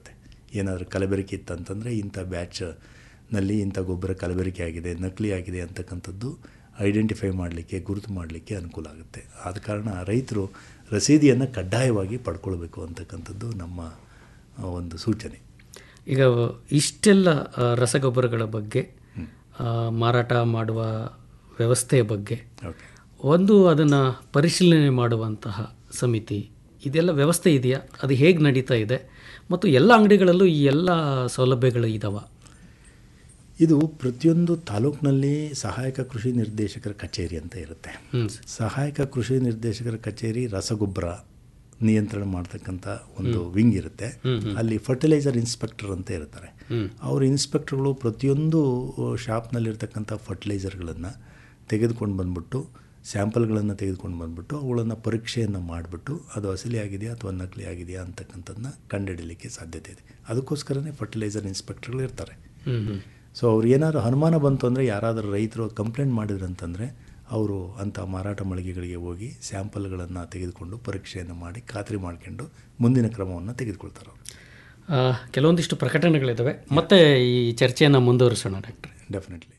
ಏನಾದರೂ ಕಲಬೆರಕೆ ಇತ್ತಂತಂದರೆ ಇಂಥ ಬ್ಯಾಚ್ನಲ್ಲಿ ಇಂಥ ಗೊಬ್ಬರ ಕಲಬೆರಕೆ ಆಗಿದೆ ನಕಲಿ ಆಗಿದೆ ಅಂತಕ್ಕಂಥದ್ದು ಐಡೆಂಟಿಫೈ ಮಾಡಲಿಕ್ಕೆ ಗುರುತು ಮಾಡಲಿಕ್ಕೆ ಅನುಕೂಲ ಆಗುತ್ತೆ ಆದ ಕಾರಣ ರೈತರು ರಸೀದಿಯನ್ನು ಕಡ್ಡಾಯವಾಗಿ ಪಡ್ಕೊಳ್ಬೇಕು ಅಂತಕ್ಕಂಥದ್ದು ನಮ್ಮ ಆ, ಒಂದು ಸೂಚನೆ ಈಗ ಇಷ್ಟೆಲ್ಲ ಆ, ರಸಗೊಬ್ಬರಗಳ ಬಗ್ಗೆ ಆ, ಮಾರಾಟ ಮಾಡುವ ವ್ಯವಸ್ಥೆಯ ಬಗ್ಗೆ ಒಂದು ಅದನ್ನು ಪರಿಶೀಲನೆ ಮಾಡುವಂತಹ ಸಮಿತಿ ಇದೆಲ್ಲ ವ್ಯವಸ್ಥೆ ಇದೆಯಾ ಅದು ಹೇಗೆ ನಡೀತಾ ಇದೆ ಮತ್ತು ಎಲ್ಲ ಅಂಗಡಿಗಳಲ್ಲೂ ಈ ಎಲ್ಲ ಸೌಲಭ್ಯಗಳು ಇದಾವ ಇದು ಪ್ರತಿಯೊಂದು ತಾಲೂಕಿನಲ್ಲಿ ಸಹಾಯಕ ಕೃಷಿ ನಿರ್ದೇಶಕರ ಕಚೇರಿ ಅಂತ ಇರುತ್ತೆ ಸಹಾಯಕ ಕೃಷಿ ನಿರ್ದೇಶಕರ ಕಚೇರಿ ರಸಗೊಬ್ಬರ ನಿಯಂತ್ರಣ ಮಾಡ್ತಕ್ಕಂಥ ಒಂದು ವಿಂಗ್ ಇರುತ್ತೆ ಅಲ್ಲಿ ಫರ್ಟಿಲೈಸರ್ ಇನ್ಸ್ಪೆಕ್ಟರ್ ಅಂತ ಇರ್ತಾರೆ ಅವ್ರ ಇನ್ಸ್ಪೆಕ್ಟರ್ಗಳು ಪ್ರತಿಯೊಂದು ಶಾಪ್ನಲ್ಲಿರ್ತಕ್ಕಂಥ ಫರ್ಟಿಲೈಸರ್ಗಳನ್ನು ತೆಗೆದುಕೊಂಡು ಬಂದ್ಬಿಟ್ಟು ಸ್ಯಾಂಪಲ್ಗಳನ್ನು ತೆಗೆದುಕೊಂಡು ಬಂದ್ಬಿಟ್ಟು ಅವುಗಳನ್ನು ಪರೀಕ್ಷೆಯನ್ನು ಮಾಡಿಬಿಟ್ಟು ಅದು ಅಸಲಿ ಆಗಿದೆಯಾ ಅಥವಾ ನಕಲಿ ಆಗಿದೆಯಾ ಅಂತಕ್ಕಂಥದ್ದನ್ನ ಕಂಡುಹಿಡಲಿಕ್ಕೆ ಸಾಧ್ಯತೆ ಇದೆ ಅದಕ್ಕೋಸ್ಕರನೇ ಫರ್ಟಿಲೈಸರ್ ಇನ್ಸ್ಪೆಕ್ಟರ್ಗಳು ಇರ್ತಾರೆ ಸೊ ಅವ್ರು ಏನಾದ್ರು ಅನುಮಾನ ಬಂತು ಅಂದರೆ ಯಾರಾದರೂ ರೈತರು ಕಂಪ್ಲೇಂಟ್ ಮಾಡಿದ್ರಂತಂದರೆ ಅವರು ಅಂಥ ಮಾರಾಟ ಮಳಿಗೆಗಳಿಗೆ ಹೋಗಿ ಸ್ಯಾಂಪಲ್ಗಳನ್ನು ತೆಗೆದುಕೊಂಡು ಪರೀಕ್ಷೆಯನ್ನು ಮಾಡಿ ಖಾತ್ರಿ ಮಾಡ್ಕೊಂಡು ಮುಂದಿನ ಕ್ರಮವನ್ನು ತೆಗೆದುಕೊಳ್ತಾರೆ ಅವರು ಆ, ಕೆಲವೊಂದಿಷ್ಟು ಪ್ರಕಟಣೆಗಳಿದ್ದಾವೆ ಮತ್ತೆ ಈ ಚರ್ಚೆಯನ್ನು ಮುಂದುವರಿಸೋಣ ಡಾಕ್ಟರ್ ಡೆಫಿನೆಟ್ಲಿ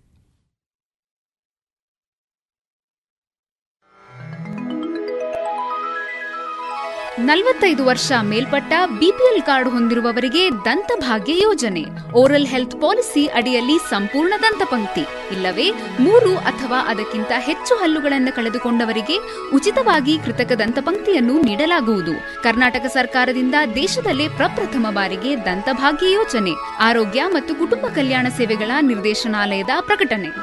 ನಲವತ್ತೈದು ವರ್ಷ ಮೇಲ್ಪಟ್ಟ ಬಿಪಿಎಲ್ ಕಾರ್ಡ್ ಹೊಂದಿರುವವರಿಗೆ ದಂತಭಾಗ್ಯ ಯೋಜನೆ ಓರಲ್ ಹೆಲ್ತ್ ಪಾಲಿಸಿ ಅಡಿಯಲ್ಲಿ ಸಂಪೂರ್ಣ ದಂತಪಂಕ್ತಿ ಇಲ್ಲವೇ ಮೂರು ಅಥವಾ ಅದಕ್ಕಿಂತ ಹೆಚ್ಚು ಹಲ್ಲುಗಳನ್ನು ಕಳೆದುಕೊಂಡವರಿಗೆ ಉಚಿತವಾಗಿ ಕೃತಕ ದಂತಪಂಕ್ತಿಯನ್ನು ನೀಡಲಾಗುವುದು ಕರ್ನಾಟಕ ಸರ್ಕಾರದಿಂದ ದೇಶದಲ್ಲೇ ಪ್ರಪ್ರಥಮ ಬಾರಿಗೆ ದಂತಭಾಗ್ಯ ಯೋಜನೆ ಆರೋಗ್ಯ ಮತ್ತು ಕುಟುಂಬ ಕಲ್ಯಾಣ ಸೇವೆಗಳ ನಿರ್ದೇಶನಾಲಯದ ಪ್ರಕಟಣೆ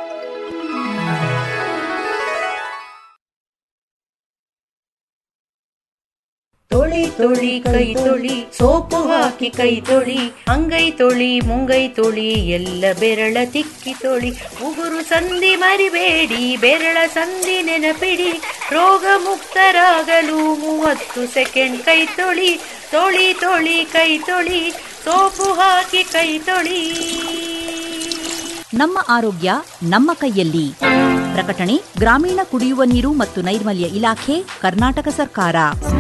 ತೊಳಿ ತೊಳಿ ಕೈ ತೊಳಿ ಸೋಪು ಹಾಕಿ ಕೈ ತೊಳಿ ಅಂಗೈ ತೊಳಿ ಮುಂಗೈ ತೊಳಿ ಎಲ್ಲ ಬೆರಳ ತಿಕ್ಕಿ ತೊಳಿ ಉಗುರು ಸಂಧಿ ಮರಿಬೇಡಿ ಬೆರಳ ಸಂಧಿ ನೆನಪಿಡಿ ರೋಗ ಮುಕ್ತರಾಗಲು ಮೂವತ್ತು ಸೆಕೆಂಡ್ ಕೈ ತೊಳಿ ತೊಳಿ ತೊಳಿ ಕೈ ತೊಳಿ ಸೋಪು ಹಾಕಿ ಕೈ ತೊಳಿ ನಮ್ಮ ಆರೋಗ್ಯ ನಮ್ಮ ಕೈಯಲ್ಲಿ ಪ್ರಕಟಣೆ ಗ್ರಾಮೀಣ ಕುಡಿಯುವ ನೀರು ಮತ್ತು ನೈರ್ಮಲ್ಯ ಇಲಾಖೆ ಕರ್ನಾಟಕ ಸರ್ಕಾರ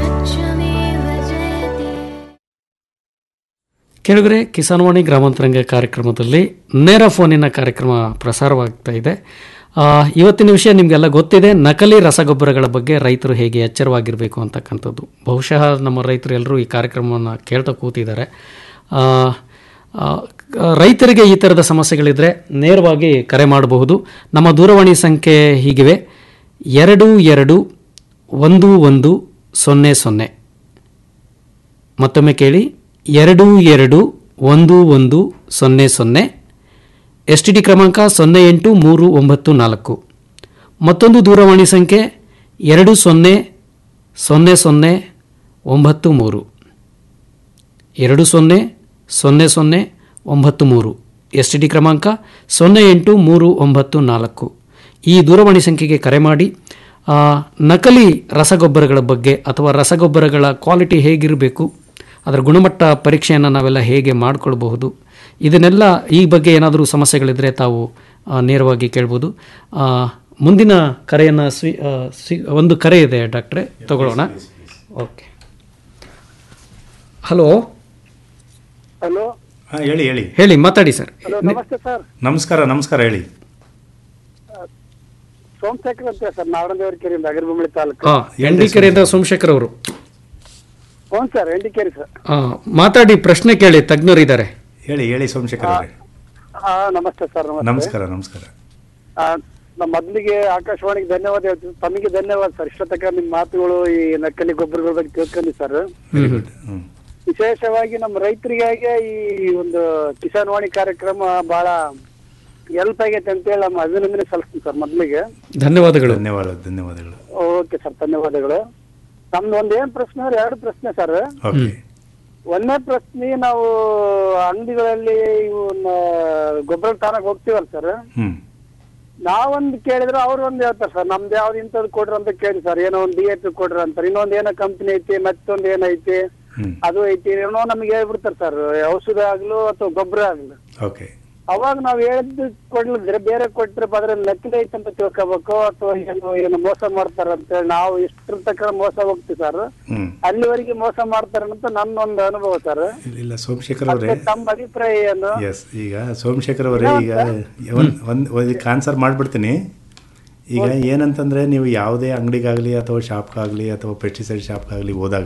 ಕೆಳಗರೆ ಕಿಸಾನ್ವಾಣಿ ಗ್ರಾಮಾಂತರಂಗ ಕಾರ್ಯಕ್ರಮದಲ್ಲಿ ನೇರ ಫೋನಿನ ಕಾರ್ಯಕ್ರಮ ಪ್ರಸಾರವಾಗ್ತಾ ಇದೆ ಆ, ಇವತ್ತಿನ ವಿಷಯ ನಿಮಗೆಲ್ಲ ಗೊತ್ತಿದೆ ನಕಲಿ ರಸಗೊಬ್ಬರಗಳ ಬಗ್ಗೆ ರೈತರು ಹೇಗೆ ಎಚ್ಚರವಾಗಿರಬೇಕು ಅಂತಕ್ಕಂಥದ್ದು ಬಹುಶಃ ನಮ್ಮ ರೈತರು ಎಲ್ಲರೂ ಈ ಕಾರ್ಯಕ್ರಮವನ್ನು ಕೇಳ್ತಾ ಕೂತಿದ್ದಾರೆ ಆ, ಆ, ರೈತರಿಗೆ ಈ ಥರದ ಸಮಸ್ಯೆಗಳಿದ್ದರೆ ನೇರವಾಗಿ ಕರೆ ಮಾಡಬಹುದು ನಮ್ಮ ದೂರವಾಣಿ ಸಂಖ್ಯೆ ಹೀಗಿವೆ ಎರಡು ಎರಡು ಒಂದು ಒಂದು ಸೊನ್ನೆ ಸೊನ್ನೆ ಮತ್ತೊಮ್ಮೆ ಕೇಳಿ ಎರಡು ಎರಡು ಒಂದು ಒಂದು ಸೊನ್ನೆ ಸೊನ್ನೆ ಎಸ್ ಟಿ ಡಿ ಕ್ರಮಾಂಕ ಸೊನ್ನೆ ಎಂಟು ಮೂರು ಒಂಬತ್ತು ನಾಲ್ಕು ಮತ್ತೊಂದು ದೂರವಾಣಿ ಸಂಖ್ಯೆ ಎರಡು ಸೊನ್ನೆ ಸೊನ್ನೆ ಸೊನ್ನೆ ಒಂಬತ್ತು ಮೂರು ಎರಡು ಸೊನ್ನೆ ಸೊನ್ನೆ ಸೊನ್ನೆ ಒಂಬತ್ತು ಮೂರು ಎಸ್ ಟಿ ಡಿ ಕ್ರಮಾಂಕ ಸೊನ್ನೆ ಎಂಟು ಮೂರು ಒಂಬತ್ತು ನಾಲ್ಕು ಈ ದೂರವಾಣಿ ಸಂಖ್ಯೆಗೆ ಕರೆ ಮಾಡಿ ಆ, ನಕಲಿ ರಸಗೊಬ್ಬರಗಳ ಬಗ್ಗೆ ಅಥವಾ ರಸಗೊಬ್ಬರಗಳ ಕ್ವಾಲಿಟಿ ಹೇಗಿರಬೇಕು ಅದರ ಗುಣಮಟ್ಟ ಪರೀಕ್ಷೆಯನ್ನು ನಾವೆಲ್ಲ ಹೇಗೆ ಮಾಡಿಕೊಳ್ಬಹುದು ಇದನ್ನೆಲ್ಲ ಈ ಬಗ್ಗೆ ಏನಾದರೂ ಸಮಸ್ಯೆಗಳಿದ್ದರೆ ತಾವು ಆ, ನೇರವಾಗಿ ಕೇಳ್ಬೋದು ಆ, ಮುಂದಿನ ಕರೆಯನ್ನು ಸ್ವೀ ಆ, ಸ್ವೀ ಒಂದು ಕರೆ ಇದೆ ಡಾಕ್ಟ್ರೆ ತಗೊಳ್ಳೋಣ ಓಕೆ ಹಲೋ ಹಲೋ ಹಾಂ ಹೇಳಿ ಹೇಳಿ ಹೇಳಿ ಮಾತಾಡಿ ಸರ್ ಹಲೋ ನಮಸ್ತೆ ಸರ್ ನಮಸ್ಕಾರ ನಮಸ್ಕಾರ ಹೇಳಿ ಸೋಮಶೇಖರ್ ಅಂತ ಸರ್ ನಾವಡಂದೇವರ ಕೆರೆಯಿಂದ ಅಗರಬೊಮ್ಮಳಿ ತಾಲೂಕು ಹಾಂ ಎನ್ ಡಿ ಕೆರೆಯಿಂದ ಸೋಮಶೇಖರ್ ಅವರು ಹ್ಞೂ ಸರ್ ಎಂಡಿಕೇರಿ ಸರ್ ಆ, ಮಾತಾಡಿ ಪ್ರಶ್ನೆ ಕೇಳಿ ತಜ್ಞರಿದ್ದಾರೆ ಹೇಳಿ ಹೇಳಿ ಸೋಮಶೇಖರ್ ಅವರೇ ಹಾ ನಮಸ್ತೆ ಸರ್ ನಮಸ್ತೆ ನಮಸ್ಕಾರ ನಮಸ್ಕಾರ ಆ, ನಮ್ಮ ಮೊದಲಿಗೆ ಆಕಾಶವಾಣಿಗೆ ಧನ್ಯವಾದ ಹೇಳ್ತೀನಿ ತಮಗೆ ಧನ್ಯವಾದ ಸರ್ ಇಷ್ಟತಕ್ಕ ನಿಮ್ಮ ಮಾತುಗಳು ಈ ನಕಲಿ ಗೊಬ್ಬರಗಳ ಬಗ್ಗೆ ತಿಳ್ಕೊಂಡು ಸರ್ ವೆರಿ ಗುಡ್ ಹ್ಞೂ ವಿಶೇಷವಾಗಿ ನಮ್ಮ ರೈತರಿಗಾಗಿ ಈ ಒಂದು ಕಿಸಾನ್ ವಾಣಿ ಕಾರ್ಯಕ್ರಮ ಬಹಳ ಹೆಲ್ಪ್ ಆಗೈತೆ ಅಂತೇಳಿ ನಮ್ಮ ಅಭಿನಂದನೆ ಸಲ್ಲಿಸ್ತೀನಿ ಸರ್ ಮೊದಲಿಗೆ ಧನ್ಯವಾದಗಳು ಧನ್ಯವಾದ ಧನ್ಯವಾದಗಳು ಓಕೆ ಸರ್ ಧನ್ಯವಾದಗಳು ನಮ್ದು ಒಂದ್ ಏನ್ ಪ್ರಶ್ನೆ ಅಂದ್ರೆ ಎರಡು ಪ್ರಶ್ನೆ ಸರ್ ಓಕೆ ಒಂದನೇ ಪ್ರಶ್ನೆ ನಾವು ಅಂಗಡಿಗಳಲ್ಲಿ ಇವನ್ನ ಗೊಬ್ಬರ ತಾನಕ್ ಹೋಗ್ತೀವಲ್ಲ ಸರ್ ಹ್ಞೂ ನಾವೊಂದು ಕೇಳಿದ್ರೆ ಅವ್ರು ಒಂದ್ ಹೇಳ್ತಾರೆ ಸರ್ ನಮ್ದು ಯಾವ್ದು ಇಂಥದ್ದು ಕೊಡ್ರಿ ಅಂತ ಕೇಳಿ ಸರ್ ಏನೋ ಒಂದು ಡಿ ಎ ಪಿ ಕೊಡ್ರಿ ಅಂತಾರೆ ಇನ್ನೊಂದ್ ಏನೋ ಕಂಪ್ನಿ ಐತಿ ಮತ್ತೊಂದ್ ಏನೈತಿ ಹ್ಞೂ ಅದು ಐತಿ ಏನೋ ನಮಗೆ ಹೇಳ್ಬಿಡ್ತಾರೆ ಸರ್ ಔಷಧ ಆಗ್ಲು ಅಥವಾ ಗೊಬ್ಬರ ಆಗ್ಲು ಓಕೆ ಅವಾಗ ನಾವ್ ಹೇಳಿದ್ದು ಕೊಡ್ಲಿದ್ರೆ ಬೇರೆ ಕೊಟ್ರೆ ಅದ್ರಲ್ಲಿ ನಕಲಿ ಐತೆ ಅಂತ ತಿಳ್ಕೊಬೇಕು ಅಥವಾ ಏನು ಏನು ಮೋಸ ಮಾಡ್ತಾರ ಅಂತ ಹೇಳಿ ನಾವು ಇಷ್ಟ್ರ ತಕ್ಕ ಮೋಸ ಹೋಗ್ತೀವಿ ಸರ್ ಹ್ಮ್ ಅಲ್ಲಿವರೆಗೆ ಮೋಸ ಮಾಡ್ತಾರಂತ ನನ್ನೊಂದು ಅನುಭವ ಸರ್ ಇಲ್ಲ ಸೋಮಶೇಖರ್ ಅವರೇ ತಮ್ಮ ಅಭಿಪ್ರಾಯ ಏನು ಎಸ್ ಈಗ ಸೋಮಶೇಖರ್ ಅವರೇ ಈಗ ಒಂದ್ ಒಂದ್ ಇದಕ್ಕೆ ಆನ್ಸರ್ ಮಾಡ್ಬಿಡ್ತೀನಿ ಈಗ ಏನಂತಂದ್ರೆ ನೀವು ಯಾವುದೇ ಅಂಗಡಿಗಾಗಲಿ ಅಥವಾ ಶಾಪ್ಗಾಗಲಿ ಅಥವಾ ಪೆಸ್ಟಿಸೈಡ್ ಶಾಪ್ಗಾಗಲಿ ಹೋದಾಗ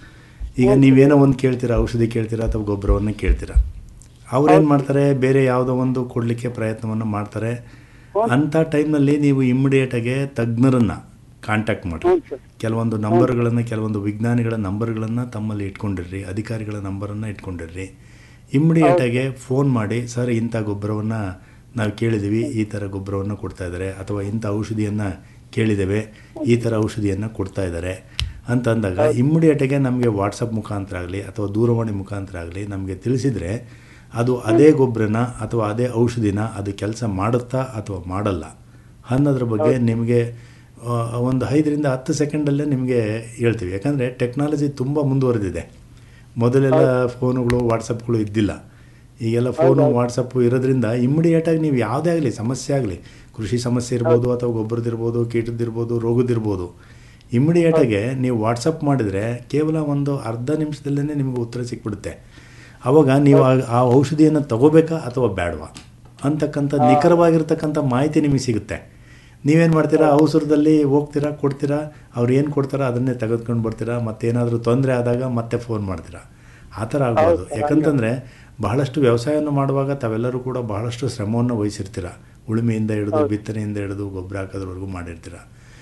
ಈಗ ನೀವೇನೋ ಒಂದು ಕೇಳ್ತೀರಾ ಔಷಧಿ ಕೇಳ್ತೀರಾ ಅಥವಾ ಗೊಬ್ಬರವನ್ನು ಕೇಳ್ತೀರಾ ಅವ್ರೇನು ಮಾಡ್ತಾರೆ ಬೇರೆ ಯಾವುದೋ ಒಂದು ಕೊಡಲಿಕ್ಕೆ ಪ್ರಯತ್ನವನ್ನು ಮಾಡ್ತಾರೆ ಅಂಥ ಟೈಮ್ನಲ್ಲಿ ನೀವು ಇಮ್ಮಿಡಿಯೇಟಾಗಿ ತಜ್ಞರನ್ನು ಕಾಂಟ್ಯಾಕ್ಟ್ ಮಾಡಿರಿ ಕೆಲವೊಂದು ನಂಬರ್ಗಳನ್ನು ಕೆಲವೊಂದು ವಿಜ್ಞಾನಿಗಳ ನಂಬರ್ಗಳನ್ನು ತಮ್ಮಲ್ಲಿ ಇಟ್ಕೊಂಡಿರ್ರಿ ಅಧಿಕಾರಿಗಳ ನಂಬರನ್ನು ಇಟ್ಕೊಂಡಿರ್ರಿ ಇಮ್ಮಿಡಿಯೇಟಾಗಿ ಫೋನ್ ಮಾಡಿ ಸರ್ ಇಂಥ ಗೊಬ್ಬರವನ್ನು ನಾವು ಕೇಳಿದ್ದೀವಿ ಈ ಥರ ಗೊಬ್ಬರವನ್ನು ಕೊಡ್ತಾ ಇದ್ದಾರೆ ಅಥವಾ ಇಂಥ ಔಷಧಿಯನ್ನು ಕೇಳಿದ್ದೇವೆ ಈ ಥರ ಔಷಧಿಯನ್ನು ಕೊಡ್ತಾ ಇದ್ದಾರೆ ಅಂತ ಅಂದಾಗ ಇಮ್ಮಿಡಿಯೇಟಾಗೆ ನಮಗೆ ವಾಟ್ಸಪ್ ಮುಖಾಂತರ ಆಗಲಿ ಅಥವಾ ದೂರವಾಣಿ ಮುಖಾಂತರ ಆಗಲಿ ನಮಗೆ ತಿಳಿಸಿದರೆ ಅದು ಅದೇ ಗೊಬ್ಬರನ ಅಥವಾ ಅದೇ ಔಷಧಿನ ಅದು ಕೆಲಸ ಮಾಡುತ್ತಾ ಅಥವಾ ಮಾಡಲ್ಲ ಅನ್ನೋದ್ರ ಬಗ್ಗೆ ನಿಮಗೆ ಆ, ಒಂದು ಐದರಿಂದ ಹತ್ತು ಸೆಕೆಂಡಲ್ಲೇ ನಿಮಗೆ ಹೇಳ್ತೀವಿ ಯಾಕಂದರೆ ಟೆಕ್ನಾಲಜಿ ತುಂಬ ಮುಂದುವರೆದಿದೆ ಮೊದಲೆಲ್ಲ ಫೋನುಗಳು ವಾಟ್ಸಪ್ಗಳು ಇದ್ದಿಲ್ಲ ಈಗೆಲ್ಲ ಫೋನು ವಾಟ್ಸಪ್ಪು ಇರೋದ್ರಿಂದ ಇಮ್ಮಿಡಿಯೇಟಾಗಿ ನೀವು ಯಾವುದೇ ಆಗಲಿ ಸಮಸ್ಯೆ ಆಗಲಿ ಕೃಷಿ ಸಮಸ್ಯೆ ಇರ್ಬೋದು ಅಥವಾ ಗೊಬ್ಬರದಿರ್ಬೋದು ಕೀಟದಿರ್ಬೋದು ರೋಗದಿರ್ಬೋದು ಇಮ್ಮಿಡಿಯೇಟಾಗೆ ನೀವು ವಾಟ್ಸಪ್ ಮಾಡಿದರೆ ಕೇವಲ ಒಂದು ಅರ್ಧ ನಿಮಿಷದಲ್ಲೇ ನಿಮಗೆ ಉತ್ತರ ಸಿಕ್ಬಿಡುತ್ತೆ ಆವಾಗ ನೀವು ಆ- ಆ ಔಷಧಿಯನ್ನು ತಗೋಬೇಕಾ ಅಥವಾ ಬೇಡವಾ ಅಂತಕ್ಕಂಥ ನಿಖರವಾಗಿರ್ತಕ್ಕಂಥ ಮಾಹಿತಿ ನಿಮಗೆ ಸಿಗುತ್ತೆ ನೀವೇನು ಮಾಡ್ತೀರಾ ಅವಸರದಲ್ಲಿ ಹೋಗ್ತೀರಾ ಕೊಡ್ತೀರಾ ಅವ್ರು ಏನು ಕೊಡ್ತಾರೋ ಅದನ್ನೇ ತೆಗೆದುಕೊಂಡು ಬರ್ತೀರಾ ಮತ್ತೇನಾದರೂ ತೊಂದರೆ ಆದಾಗ ಮತ್ತೆ ಫೋನ್ ಮಾಡ್ತೀರಾ ಆ ಥರ ಆಗ್ಬೋದು ಯಾಕಂತಂದರೆ ಬಹಳಷ್ಟು ವ್ಯವಸಾಯವನ್ನು ಮಾಡುವಾಗ ತಾವೆಲ್ಲರೂ ಕೂಡ ಬಹಳಷ್ಟು ಶ್ರಮವನ್ನು ವಹಿಸಿರ್ತೀರ ಉಳುಮೆಯಿಂದ ಹಿಡಿದು ಬಿತ್ತನೆಯಿಂದ ಹಿಡಿದು ಗೊಬ್ಬರ ಹಾಕೋದ್ರವರೆಗೂ ಮಾಡಿರ್ತೀರ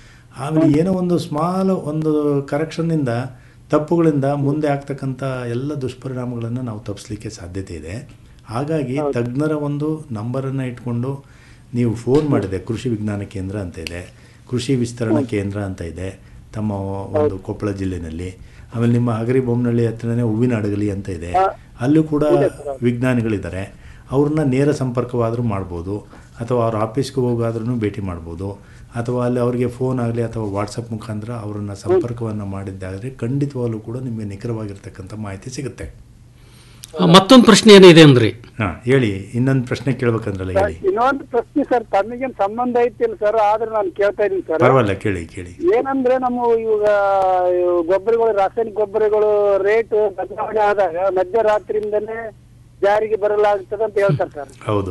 ಆಮೇಲೆ ಏನೋ ಒಂದು ಸ್ಮಾಲ್ ಒಂದು ಕರೆಕ್ಷನ್ನಿಂದ ತಪ್ಪುಗಳಿಂದ ಮುಂದೆ ಆಗ್ತಕ್ಕಂಥ ಎಲ್ಲ ದುಷ್ಪರಿಣಾಮಗಳನ್ನು ನಾವು ತಪ್ಪಿಸ್ಲಿಕ್ಕೆ ಸಾಧ್ಯತೆ ಇದೆ ಹಾಗಾಗಿ ತಜ್ಞರ ಒಂದು ನಂಬರನ್ನು ಇಟ್ಕೊಂಡು ನೀವು ಫೋನ್ ಮಾಡಿದೆ ಕೃಷಿ ವಿಜ್ಞಾನ ಕೇಂದ್ರ ಅಂತ ಇದೆ ಕೃಷಿ ವಿಸ್ತರಣಾ ಕೇಂದ್ರ ಅಂತ ಇದೆ ತಮ್ಮ ಒಂದು ಕೊಪ್ಪಳ ಜಿಲ್ಲೆಯಲ್ಲಿ ಆಮೇಲೆ ನಿಮ್ಮ ಹಗರಿ ಬೊಮ್ಮನಹಳ್ಳಿ ಹತ್ರನೇ ಹೂವಿನ ಅಡಗಲಿ ಅಂತ ಇದೆ ಅಲ್ಲೂ ಕೂಡ ವಿಜ್ಞಾನಿಗಳಿದ್ದಾರೆ ಅವ್ರನ್ನ ನೇರ ಸಂಪರ್ಕವಾದರೂ ಮಾಡ್ಬೋದು ಅಥವಾ ಅವ್ರ ಆಫೀಸ್ಗೆ ಹೋಗಾದ್ರೂ ಭೇಟಿ ಮಾಡ್ಬೋದು ಅಥವಾ ಅಲ್ಲಿ ಅವರಿಗೆ ಫೋನ್ ಆಗಲಿ ಅಥವಾ ವಾಟ್ಸಪ್ ಮುಖಾಂತರ ಅವರನ್ನು ಸಂಪರ್ಕವನ್ನು ಮಾಡಿದ್ದಾದರೆ ಖಂಡಿತವಾಗ್ಲೂ ಕೂಡ ನಿಮಗೆ ನಿಖರವಾಗಿರ್ತಕ್ಕಂಥ ಮಾಹಿತಿ ಸಿಗುತ್ತೆ ಮತ್ತೊಂದು ಪ್ರಶ್ನೆ ಏನಿದೆ ಅಂದ್ರಿ ಹಾಂ ಹೇಳಿ ಇನ್ನೊಂದು ಪ್ರಶ್ನೆ ಕೇಳ್ಬೇಕಂದ್ರಲ್ಲ ಹೇಳಿ ಇನ್ನೊಂದು ಪ್ರಶ್ನೆ ಸರ್ ತಮಗೇನ್ ಸಂಬಂಧ ಐತಿಲ್ಲ ಸರ್ ಆದ್ರೆ ನಾನು ಕೇಳ್ತಾ ಇದೀನಿ ಸರ್ ಪರವಾಗಿಲ್ಲ ಕೇಳಿ ಕೇಳಿ ಏನಂದ್ರೆ ನಮ್ಮ ಇವಾಗ ಇವು ಗೊಬ್ಬರಗಳು ರಾಸಾಯನಿಕ ಗೊಬ್ಬರಗಳು ರೇಟ್ ಬದಲಾವಣೆ ಆದಾಗ ಮಧ್ಯರಾತ್ರಿಯಿಂದನೇ ಜಾರಿಗೆ ಬರಲಾಗ್ತದೆ ಅಂತ ಹೇಳ್ತಾರೆ ಸರ್ ಹೌದು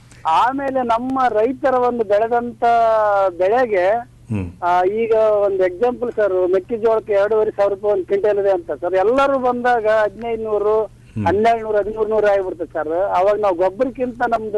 ಆಮೇಲೆ ನಮ್ಮ ರೈತರ ಒಂದು ಬೆಳೆದಂತ ಬೆಳೆಗೆ ಹ್ಮ್ ಆ, ಈಗ ಒಂದು ಎಕ್ಸಾಂಪಲ್ ಸರ್ ಮೆಕ್ಕೆಜೋಳಕ್ಕೆ ಎರಡೂವರೆ ಸಾವಿರ ರೂಪಾಯಿ ಒಂದು ಕ್ವಿಂಟಲ್ ಇದೆ ಅಂತ ಸರ್ ಎಲ್ಲರೂ ಬಂದಾಗ ಹದಿನೈದು ನೂರು ಹನ್ನೆರಡು ನೂರು ಹದಿಮೂರು ನೂರು ಆಗಿಬಿಡ್ತದೆ ಸರ್ ಅವಾಗ ನಾವು ಗೊಬ್ಬರಕ್ಕಿಂತ ನಮ್ದು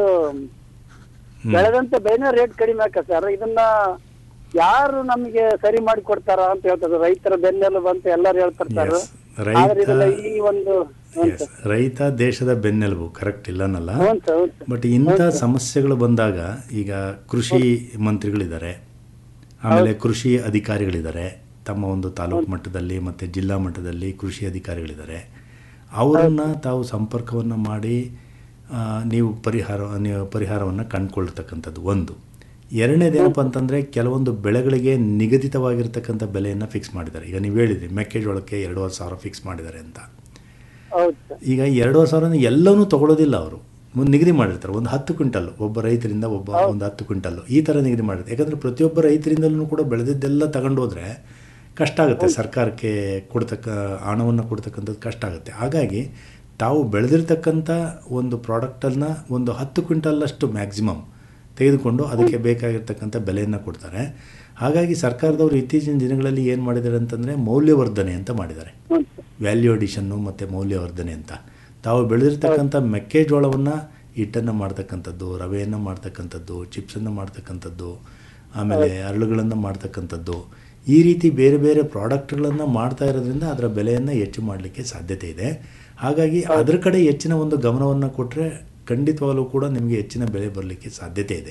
ಬೆಳೆದಂತ ಬೆಳೆನ ರೇಟ್ ಕಡಿಮೆ ಆಕ ಸರ್ ಇದನ್ನ ಯಾರು ನಮಗೆ ಸರಿ ಮಾಡಿ ಕೊಡ್ತಾರ ಅಂತ ಹೇಳ್ತಾರೆ ರೈತರ ಬೆನ್ನೆಲುಬು ಅಂತ ಎಲ್ಲರೂ ಹೇಳ್ತಾರೆ ಸರ್ Yes. ಆದ್ರೆ ಇದೆಲ್ಲ ರೈತ ಈ ಒಂದು ಹ್ಞೂ Yes. ರೈತ ದೇಶದ ಬೆನ್ನೆಲುಬು ಕರೆಕ್ಟ್ ಇಲ್ಲನಲ್ಲ ಹ್ಞೂ ಸರ್ ಹ್ಞೂ ಸರ್ ಬಟ್ ಇಂಥ ಸಮಸ್ಯೆಗಳು ಬಂದಾಗ ಈಗ ಕೃಷಿ ಮಂತ್ರಿಗಳಿದ್ದಾರೆ ಆಮೇಲೆ ಕೃಷಿ ಅಧಿಕಾರಿಗಳಿದ್ದಾರೆ ತಮ್ಮ ಒಂದು ತಾಲೂಕು ಮಟ್ಟದಲ್ಲಿ ಮತ್ತು ಜಿಲ್ಲಾ ಮಟ್ಟದಲ್ಲಿ ಕೃಷಿ ಅಧಿಕಾರಿಗಳಿದ್ದಾರೆ ಅವರನ್ನು ತಾವು ಸಂಪರ್ಕವನ್ನು ಮಾಡಿ ಆ, ನೀವು ಪರಿಹಾರ ನೀವು ಪರಿಹಾರವನ್ನು ಕಂಡುಕೊಳ್ತಕ್ಕಂಥದ್ದು ಒಂದು ಎರಡನೇದೇನಪ್ಪ ಅಂತಂದರೆ ಕೆಲವೊಂದು ಬೆಳೆಗಳಿಗೆ ನಿಗದಿತವಾಗಿರ್ತಕ್ಕಂಥ ಬೆಲೆಯನ್ನು ಫಿಕ್ಸ್ ಮಾಡಿದ್ದಾರೆ ಈಗ ನೀವು ಹೇಳಿದ್ರಿ ಮೆಕ್ಕೆಜೋಳಕ್ಕೆ ಎರಡೂವರೆ ಸಾವಿರ ಫಿಕ್ಸ್ ಮಾಡಿದ್ದಾರೆ ಅಂತ ಹೌದು ಸರ್ ಈಗ ಎರಡೂವರೆ ಸಾವಿರ ಎಲ್ಲವೂ ತಗೊಳ್ಳೋದಿಲ್ಲ ಅವರು ಮುಂದೆ ನಿಗದಿ ಮಾಡಿರ್ತಾರೆ ಒಂದು ಹತ್ತು ಕ್ವಿಂಟಲ್ ಒಬ್ಬ ರೈತರಿಂದ ಒಬ್ಬ ಒಂದು ಹತ್ತು ಕ್ವಿಂಟಲ್ ಈ ಥರ ನಿಗದಿ ಮಾಡಿರ್ತಾರೆ ಯಾಕಂದರೆ ಪ್ರತಿಯೊಬ್ಬ ರೈತರಿಂದಲೂ ಕೂಡ ಬೆಳೆದಿದ್ದೆಲ್ಲ ತಗೊಂಡು ಹೋದರೆ ಕಷ್ಟ ಆಗುತ್ತೆ ಸರ್ಕಾರಕ್ಕೆ ಕೊಡ್ತಕ್ಕ ಹಣವನ್ನು ಕೊಡ್ತಕ್ಕಂಥದ್ದು ಕಷ್ಟ ಆಗುತ್ತೆ ಹಾಗಾಗಿ ತಾವು ಬೆಳೆದಿರ್ತಕ್ಕಂಥ ಒಂದು ಪ್ರಾಡಕ್ಟನ್ನು ಒಂದು ಹತ್ತು ಕ್ವಿಂಟಲ್ಲಷ್ಟು ಮ್ಯಾಕ್ಸಿಮಮ್ ತೆಗೆದುಕೊಂಡು ಅದಕ್ಕೆ ಬೇಕಾಗಿರ್ತಕ್ಕಂಥ ಬೆಲೆಯನ್ನು ಕೊಡ್ತಾರೆ ಹಾಗಾಗಿ ಸರ್ಕಾರದವರು ಇತ್ತೀಚಿನ ದಿನಗಳಲ್ಲಿ ಏನು ಮಾಡಿದ್ದಾರೆ ಅಂತಂದರೆ ಮೌಲ್ಯವರ್ಧನೆ ಅಂತ ಮಾಡಿದ್ದಾರೆ ವ್ಯಾಲ್ಯೂ ಅಡಿಷನ್ನು ಮತ್ತು ಮೌಲ್ಯವರ್ಧನೆ ಅಂತ ತಾವು ಬೆಳೆದಿರ್ತಕ್ಕಂಥ ಮೆಕ್ಕೆಜೋಳವನ್ನು ಹಿಟ್ಟನ್ನು ಮಾಡ್ತಕ್ಕಂಥದ್ದು ರವೆಯನ್ನು ಮಾಡ್ತಕ್ಕಂಥದ್ದು ಚಿಪ್ಸನ್ನು ಮಾಡ್ತಕ್ಕಂಥದ್ದು ಆಮೇಲೆ ಅರಳುಗಳನ್ನು ಮಾಡ್ತಕ್ಕಂಥದ್ದು ಈ ರೀತಿ ಬೇರೆ ಬೇರೆ ಪ್ರಾಡಕ್ಟ್ಗಳನ್ನು ಮಾಡ್ತಾ ಇರೋದ್ರಿಂದ ಅದರ ಬೆಲೆಯನ್ನು ಹೆಚ್ಚು ಮಾಡಲಿಕ್ಕೆ ಸಾಧ್ಯತೆ ಇದೆ ಹಾಗಾಗಿ ಅದರ ಕಡೆ ಹೆಚ್ಚಿನ ಒಂದು ಗಮನವನ್ನು ಕೊಟ್ಟರೆ ಖಂಡಿತವಾಗಲೂ ಕೂಡ ನಿಮಗೆ ಹೆಚ್ಚಿನ ಬೆಲೆ ಬರಲಿಕ್ಕೆ ಸಾಧ್ಯತೆ ಇದೆ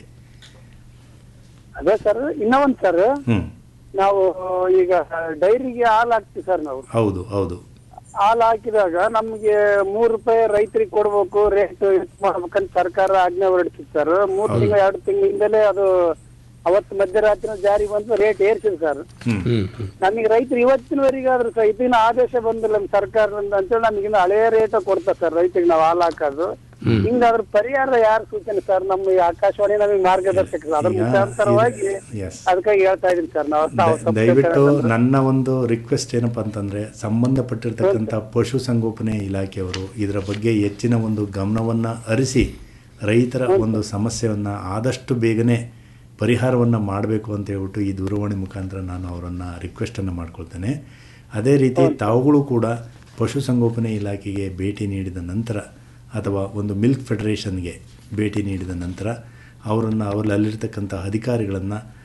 ಅದೇ ಸರ್ ಇನ್ನೂ ಒಂದು ಸರ್ ಹ್ಞೂ ನಾವು ಈಗ ಡೈರಿಗೆ ಹಾಲು ಹಾಕ್ತಿವಿ ಸರ್ ನಾವು ಹೌದು ಹೌದು ಹಾಲು ಹಾಕಿದಾಗ ನಮ್ಗೆ ಮೂರು ರೂಪಾಯಿ ರೈತರಿಗೆ ಕೊಡ್ಬೇಕು ರೇಟ್ ಹೆಚ್ಚು ಮಾಡ್ಬೇಕಂತ ಸರ್ಕಾರ ಆಜ್ಞೆ ಹೊರಡಿಸಿತ್ತು ಸರ್ ಮೂರ್ ಹೌದು. ತಿಂಗಳು ಎರಡು ತಿಂಗಳಿಂದಲೇ ಅದು ಅವತ್ತು ಮಧ್ಯರಾತ್ರಿ ಜಾರಿ ಬಂದು ರೇಟ್ ಏರ್ಸಿದೆ ಸರ್ ನಮಗೆ ರೈತರು ಇವತ್ತಿನವರೆಗೆ ಆದ್ರೂ ಸಹ ಇದನ್ನ ಆದೇಶ ಬಂದಿಲ್ಲ ನಮ್ಮ ಸರ್ಕಾರದಿಂದ ಅಂತೇಳಿ ನಮಗಿನ್ನ ಹಳೆಯ ರೇಟ್ ಕೊಡ್ತಾರೆ ಸರ್ ರೈತರಿಗೆ ನಾವು ಹಾಲು ಹಾಕೋದು ಹಿಂಗಾದ್ರ ಪರಿಹಾರ ಯಾರು ಸೂಚನೆ ಸರ್ ನಮ್ಮ ಈ ಆಕಾಶವಾಣಿ ನಮಗೆ ಮಾರ್ಗದರ್ಶಕರು ಅದ್ರ ಈಗ ಮುಖಾಂತರವಾಗಿ yes. ಅದಕ್ಕಾಗಿ ಹೇಳ್ತಾ ಇದೀನಿ ಸರ್ ನಾವು ತಾವು ದ- ತಪ್ಪು ದಯವಿಟ್ಟು ತಿಳ್ಕೊಳ್ಳೋದು. ನನ್ನ ಒಂದು ರಿಕ್ವೆಸ್ಟ್ ಏನಪ್ಪ ಅಂತಂದರೆ ಸಂಬಂಧಪಟ್ಟಿರ್ತಕ್ಕಂಥ ಪಶುಸಂಗೋಪನೆ ಇಲಾಖೆಯವರು ಇದರ ಬಗ್ಗೆ ಹೆಚ್ಚಿನ ಒಂದು ಗಮನವನ್ನು ಹರಿಸಿ ರೈತರ ಒಂದು ಸಮಸ್ಯೆಯನ್ನು ಆದಷ್ಟು ಬೇಗನೆ ಪರಿಹಾರವನ್ನು ಮಾಡಬೇಕು ಅಂತ ಹೇಳ್ಬಿಟ್ಟು ಈ ದೂರವಾಣಿ ಮುಖಾಂತರ ನಾನು ಅವರನ್ನು ರಿಕ್ವೆಸ್ಟನ್ನು ಮಾಡ್ಕೊಳ್ತೇನೆ ಅದೇ ರೀತಿ ತಾವುಗಳು ಕೂಡ ಪಶುಸಂಗೋಪನೆ ಇಲಾಖೆಗೆ ಭೇಟಿ ನೀಡಿದ ನಂತರ ಅಥವಾ ಒಂದು ಮಿಲ್ಕ್ ಫೆಡರೇಷನ್ಗೆ ಭೇಟಿ ನೀಡಿದ ನಂತರ ಅವರನ್ನು ಅವರಲ್ಲಿರ್ತಕ್ಕಂಥ ಅಧಿಕಾರಿಗಳನ್ನು